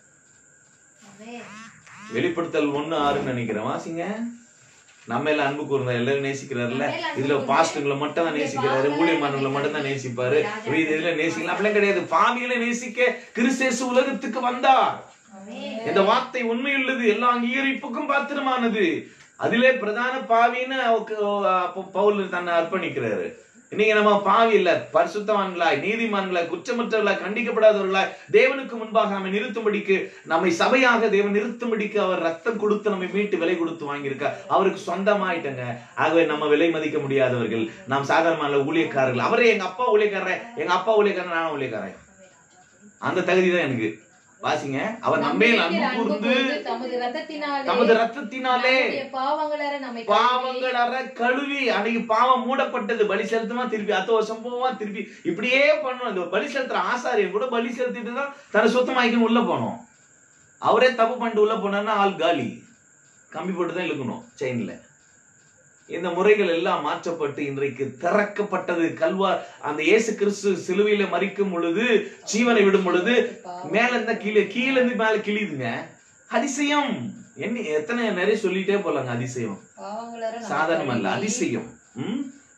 ஆமென். வெளிப்படுத்தல் ஒண்ணு ஆறுன்னு நினைக்கிறேன் வாசிங்க நம்ம எல்லாம் அன்பு கூர்ந்தா எல்லாரும் நேசிக்கிறாருல்ல நம்ம எல்லாம் அன்பு இதுல கூர்ந்து, பாஸ்டுங்களை மட்டும் தான் நேசிக்கிறாரு ஊழியமானவங்களை மட்டும் தான் நேசிப்பாரு இது இதுல நேசிக்கலாம் அப்படிலாம் கிடையாது பாவிகளை நேசிக்க கிறிஸ்தேசு உலகத்துக்கு வந்தார் ஆமென். இந்த வார்த்தை உண்மையுள்ளது எல்லா அங்கீகரிப்புக்கும் பாத்திரமானது அதிலே பிரதான பாவின்னு அவருக்கு, அப்போ பவுல் தன்னை அர்ப்பணிக்கிறாரு இன்னைக்கு நம்ம பாவி இல்ல பரிசுத்தவான்களாய் நீதிமான்களாய் குற்றமற்றவர்களாய் கண்டிக்கப்படாதவர்களாய் தேவனுக்கு முன்பாக நம்மை நிறுத்தும்படிக்கு நம்மை சபையாக தேவன் நிறுத்தும்படிக்கு அவர் ரத்தம் கொடுத்து நம்மை மீட்டு விலை கொடுத்து வாங்கியிருக்கார் அவருக்கு சொந்தமாயிட்டங்க ஆகவே நம்ம விலை மதிக்க முடியாதவர்கள் நாம் சாதாரண ஊழியக்காரர்கள் அவரே எங்க அப்பா ஊழியக்காரர் எங்க அப்பா ஊழியக்காரர் நானும் ஊழியக்காரன் அந்த தகுதி தான் எனக்கு வாசிங்க அவர் நம்மேல் அன்பு நம்மிடத்தில் அன்பு கூர்ந்து கூர்ந்து தமது ரத்தத்தினாலே தமது ரத்தத்தினாலே நம்முடைய பாவங்களற நம்மை கழுவி, பாவங்கள் அற கழுவி அன்னைக்கு பாவம் மூடப்பட்டது பலி செலுத்துமா திருப்பி அத்த வருஷம் போவா திருப்பி இப்படியே பண்ணணும் இந்த பலி செலுத்துற ஆசாரியன் கூட பலி செலுத்திட்டு தான் தன்னை சுத்தமாக்கி உள்ள போனோம் அவரே தப்பு பண்ணிட்டு உள்ள போனார்னா ஆள் காலி கம்பி போட்டு தான் இழுக்கணும் செயின்ல இந்த முறைகள் எல்லாம் மாற்றப்பட்டு இன்றைக்கு திறக்கப்பட்டது கல்வா அந்த இயேசு கிறிஸ்து சிலுவையில மறிக்கும் பொழுது ஜீவனை விடும் பொழுது பாவம். மேல இருந்தா கீழே கீழே இருந்து மேல கிழியுதுங்க அதிசயம் என்ன எத்தனை நிறைய சொல்லிட்டே போலாங்க அதிசயம் பாவங்களற நம்மை சாதாரணம் அல்ல கழுவி, அதிசயம் ம்?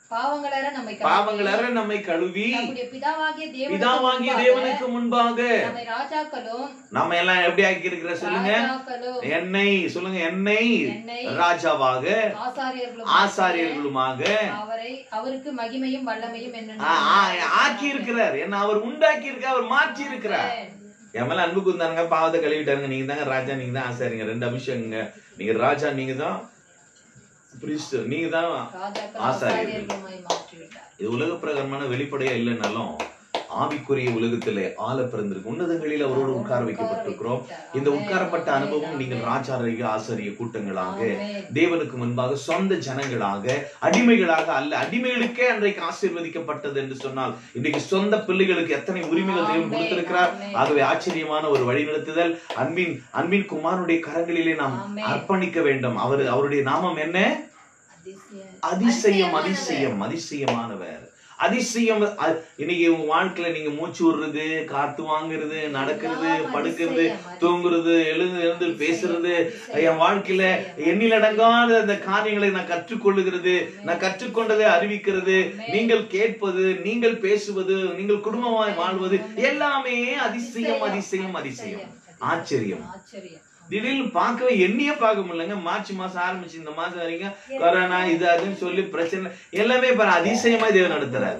பாவங்களற நம்மை கழுவி, பாவங்களற நம்மை கழுவி நம்முடைய பிதாவாகிய தேவனுக்கு பிதாவாகிய முன்பாக தேவனுக்கு முன்பாக நம்மை ராஜாக்களும் நம்ம எல்லாம் எப்படி ஆக்கி இருக்கிற சொல்லுங்க ராஜாக்களும் என்னை சொல்லுங்க என்னை என்னை ராஜாவாக ஆசாரியர்களும் ஆசாரியர்களுமாக அவரை அவருக்கு மகிமையும் வல்லமையும் என்ன ஆ, ஆ, ஆக்கி இருக்கிறார் என்ன அவர் உண்டாக்கி இருக்க அவர் மாற்றி இருக்கிறார் என் மேல அன்பு குந்தாங்க பாவத்தை கழுவிட்டாருங்க நீங்க தாங்க ராஜா நீங்க தான் ஆசாரிங்க ரெண்டு அபிஷேகங்க நீங்க ராஜா நீங்க தான் priest, நீங்க தான் ராஜாக்கள் ஆசாரியர்கள். ஆசாரியர்களுமாய் மாற்றிவிட்டார் இது உலக பிரகாரமான வெளிப்படையா இல்லைன்னாலும் ஆவிக்குரிய உலகத்திலே ஆள பிறந்திருக்கு உன்னதங்களில் அவரோடு உட்கார வைக்கப்பட்டிருக்கிறோம் இந்த உட்காரப்பட்ட அனுபவம் நீங்கள் ராஜாரிய ஆசாரிய கூட்டங்களாக ஆமென். தேவனுக்கு முன்பாக சொந்த ஜனங்களாக அடிமைகளாக அல்ல அடிமைகளுக்கே அன்றைக்கு ஆசீர்வதிக்கப்பட்டது என்று சொன்னால் இன்றைக்கு சொந்த பிள்ளைகளுக்கு எத்தனை உரிமைகள் தேவன் ஆமென். கொடுத்திருக்கிறார் ஆமென். ஆகவே ஆச்சரியமான ஒரு வழிநடத்துதல் அன்பின் அன்பின் குமாரனுடைய கரங்களிலே நாம் ஆமென். அர்ப்பணிக்க வேண்டும் அவர் அவருடைய நாமம் என்ன அதிசயம் அதிசயம் அதிசயம் அதிசயமானவர் அதிசயம் அ- இன்னைக்கு உங்க வாழ்க்கையில நீங்க மூச்சு விடுறது காத்து வாங்குறது நடக்கிறது எல்லாம் படுக்கிறது அதிசயம், தூங்குறது எழுந்து எழுந்து பேசுறது என் வாழ்க்கையில எண்ணிலடங்காத அந்த காரியங்களை நான் கற்றுக்கொள்ளுகிறது நான் கற்றுக்கொண்டதை அறிவிக்கிறது நீங்கள் கேட்பது நீங்கள் பேசுவது நீங்கள் குடும்பமாய் வாழ்வது எல்லாமே அதிசயம் அதிசயம் அதிசயம் ஆச்சரியம் ஆச்சரியம் திடீர்னு பார்க்கவே எண்ணியே பார்க்க முடியலங்க மார்ச் மாசம் ஆரம்பிச்சு இந்த மாசம் வரைக்கும் கொரோனா இது அதுன்னு சொல்லி பிரச்சனை எல்லாமே பாரு அதிசயமா தேவன் நடத்துறாரு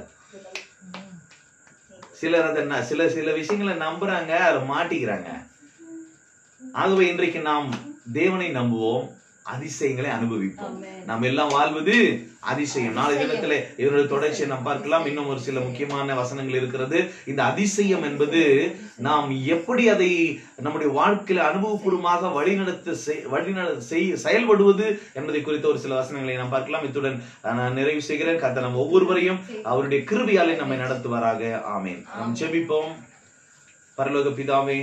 சிலர் அதை ந- சில சில விஷயங்களை நம்புறாங்க அதை மாட்டிக்கிறாங்க ஆகவே இன்றைக்கு நாம் தேவனை நம்புவோம் அதிசயங்களை அனுபவிப்போம் ஆமென். நாம் எல்லாம் வாழ்வது அதிசயம் நாளை தினத்துல இதனுடைய தொடர்ச்சியை நாம் பார்க்கலாம் இன்னும் ஒரு சில முக்கியமான வசனங்கள் இருக்கிறது இந்த அதிசயம் என்பது நாம் எப்படி அதை நம்முடைய வாழ்க்கையில அனுபவபூர்வமாக வழிநடத்த செய்- வழிநட செய் செயல்படுவது என்பதை குறித்த ஒரு சில வசனங்களை நாம் பார்க்கலாம் இத்துடன் நான் நிறைவு செய்கிறேன் கத்த நம் ஒவ்வொருவரையும் அவருடைய கிருபையாலே நம்மை நடத்துவாராக ஆமேன் நாம் ஜெபிப்போம் பரலோக பிதாவே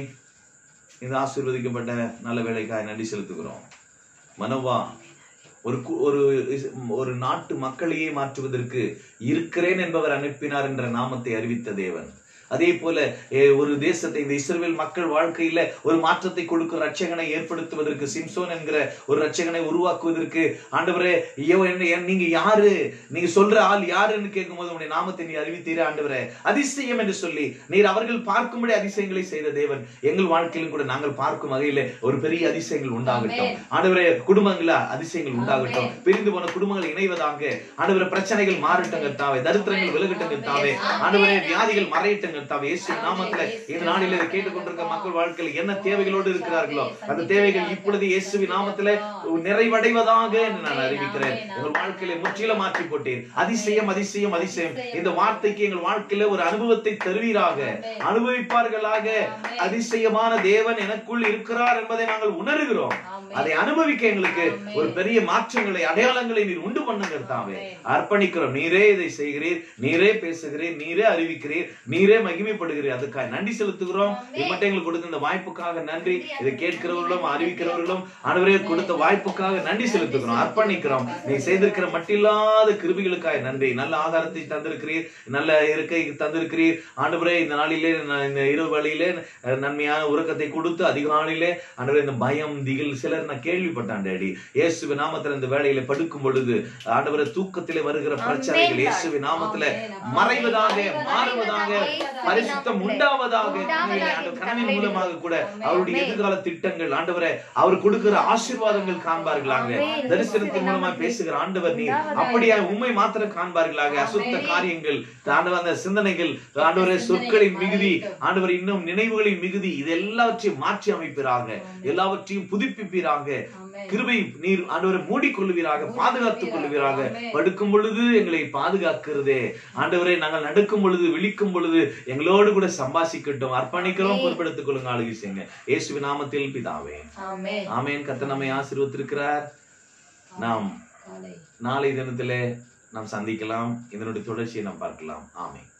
இந்த ஆசீர்வதிக்கப்பட்ட நல்ல வேலைக்காக நன்றி செலுத்துகிறோம் மனோவா ஒரு கு- ஒரு இஸ்- ஒரு நாட்டு மக்களையே மாற்றுவதற்கு இருக்கிறேன் என்பவர் அனுப்பினார் என்ற நாமத்தை அறிவித்த தேவன் அதே போல ஏ, ஒரு தேசத்தை இந்த இஸ்ரவேல் மக்கள் வாழ்க்கையில ஒரு மாற்றத்தை கொடுக்கும் ரட்சகனை ஏற்படுத்துவதற்கு சிம்சோன் என்கிற ஒரு ரட்சகனை உருவாக்குவதற்கு ஆண்டவரே ஐயோ என்ன என்- நீங்க யாரு நீங்க சொல்ற ஆள் யாருன்னு கேட்கும்போது உங்களுடைய நாமத்தை நீ அறிவித்தீரே ஆண்டவரே அதிசயம் என்று சொல்லி நீர் அவர்கள் பார்க்கும்படி அதிசயங்களை செய்த தேவன் எங்கள் வாழ்க்கையிலும் கூட நாங்கள் பார்க்கும் வகையில ஒரு பெரிய அதிசயங்கள் உண்டாகட்டும் ஆண்டவரே குடும்பங்கள அதிசயங்கள் உண்டாகட்டும் பிரிந்து போன குடும்பங்கள் இணைவதாக ஆண்டவரே பிரச்சனைகள் மாறட்டும் கர்த்தாவே தரித்திரங்கள் விலகட்டும் கர்த்தாவே ஆண்டவரே வியாதிகள் மறையட்டும் கர்த்தாவே இயேசு நாமத்துல இந்த நாளில் இதை கேட்டுக்கொண்டிருக்க மக்கள் வாழ்க்கையில் என்ன தேவைகளோடு இருக்கிறார்களோ அந்த தேவைகள் இப்பொழுது இயேசுவின் நாமத்துல நிறைவடைவதாக என்று நான் அறிவிக்கிறேன் எங்கள் வாழ்க்கையில முற்றிலும் மாற்றி போட்டேன் அதிசயம் அதிசயம் அதிசயம் இந்த வார்த்தைக்கு எங்கள் வாழ்க்கையில ஒரு அனுபவத்தை தருவீராக அனுபவிப்பார்களாக அதிசயமான தேவன் எனக்குள் இருக்கிறார் என்பதை நாங்கள் உணர்கிறோம் அதை அனுபவிக்க எங்களுக்கு ஒரு பெரிய மாற்றங்களை அடையாளங்களை நீர் உண்டு பண்ணுங்க தாவே அர்ப்பணிக்கிறோம் நீரே இதை செய்கிறீர் நீரே பேசுகிறீர் நீரே அறிவிக்கிறீர் நீரே மகிமைப்படுகிறீர் அதுக்காக நன்றி செலுத்துகிறோம் இது மட்டும் எங்களுக்கு கொடுத்த இந்த வாய்ப்புக்காக நன்றி இதை கேட்கிறவர்களும் அறிவிக்கிறவர்களும் அனைவரே கொடுத்த வாய்ப்புக்காக நன்றி செலுத்துகிறோம் அர்ப்பணிக்கிறோம் நீ செய்திருக்கிற மட்டில்லாத கிருபிகளுக்காக நன்றி நல்ல ஆகாரத்தை தந்திருக்கிறீர் நல்ல இருக்கை தந்திருக்கிறீர் ஆண்டவரே இந்த நாளிலே நான் இந்த இரவு வழியிலே அஹ், நன்மையான உறக்கத்தை கொடுத்து அதிகாலையிலே ஆண்டவரே இந்த பயம் திகில் சிலர் நான் கேள்விப்பட்டான் டேடி இயேசுவின் நாமத்துல இந்த வேளையில படுக்கும் பொழுது ஆண்டவரே தூக்கத்திலே வருகிற பிரச்சனைகள் இயேசுவின் நாமத்துல மறைவதாக மாறுவதாக பரிசுத்தம் உண்டாவதாக ஆண்டவர் கனவின் மூலமாக கூட அவருடைய எதிர்கால திட்டங்கள் ஆண்டவரே அவர் கொடுக்கிற ஆசீர்வாதங்கள் காண்பார்களாக தரிசனத்தின் மூலமா பேசுகிற ஆண்டவர் நீர் அப்படியா உண்மை மாத்திரம் காண்பார்களாக அசுத்த காரியங்கள் ஆண்டவர் அந்த சிந்தனைகள் ஆண்டவரே சொற்களின் மிகுதி ஆண்டவர் இன்னும் நினைவுகளின் மிகுதி இது எல்லாவற்றையும் மாற்றி அமைப்பீராக எல்லாவற்றையும் புதுப்பிப்பீராக கிருபை நீர் ஆண்டவரை மூடிக்கொள்வீராக பாதுகாத்துக் கொள்வீராக படுக்கும் பொழுது எங்களை பாதுகாக்கிறதே ஆண்டவரை நாங்கள் நடக்கும் பொழுது விழிக்கும் பொழுது எங்களோடு கூட சம்பாசிக்கட்டும் அர்ப்பணிக்கிறோம் பொறுப்பெடுத்துக் கொள்ளுங்க ஆளுகை செய்யுங்க இயேசுவின் நாமத்தில் பிதாவே ஆமென் ஆமேன் கத்த நம்மை ஆசீர்வத்திருக்கிறார் நாம் காலை நாளை தினத்திலே நாம் சந்திக்கலாம் இதனுடைய தொடர்ச்சியை நாம் பார்க்கலாம் ஆமென்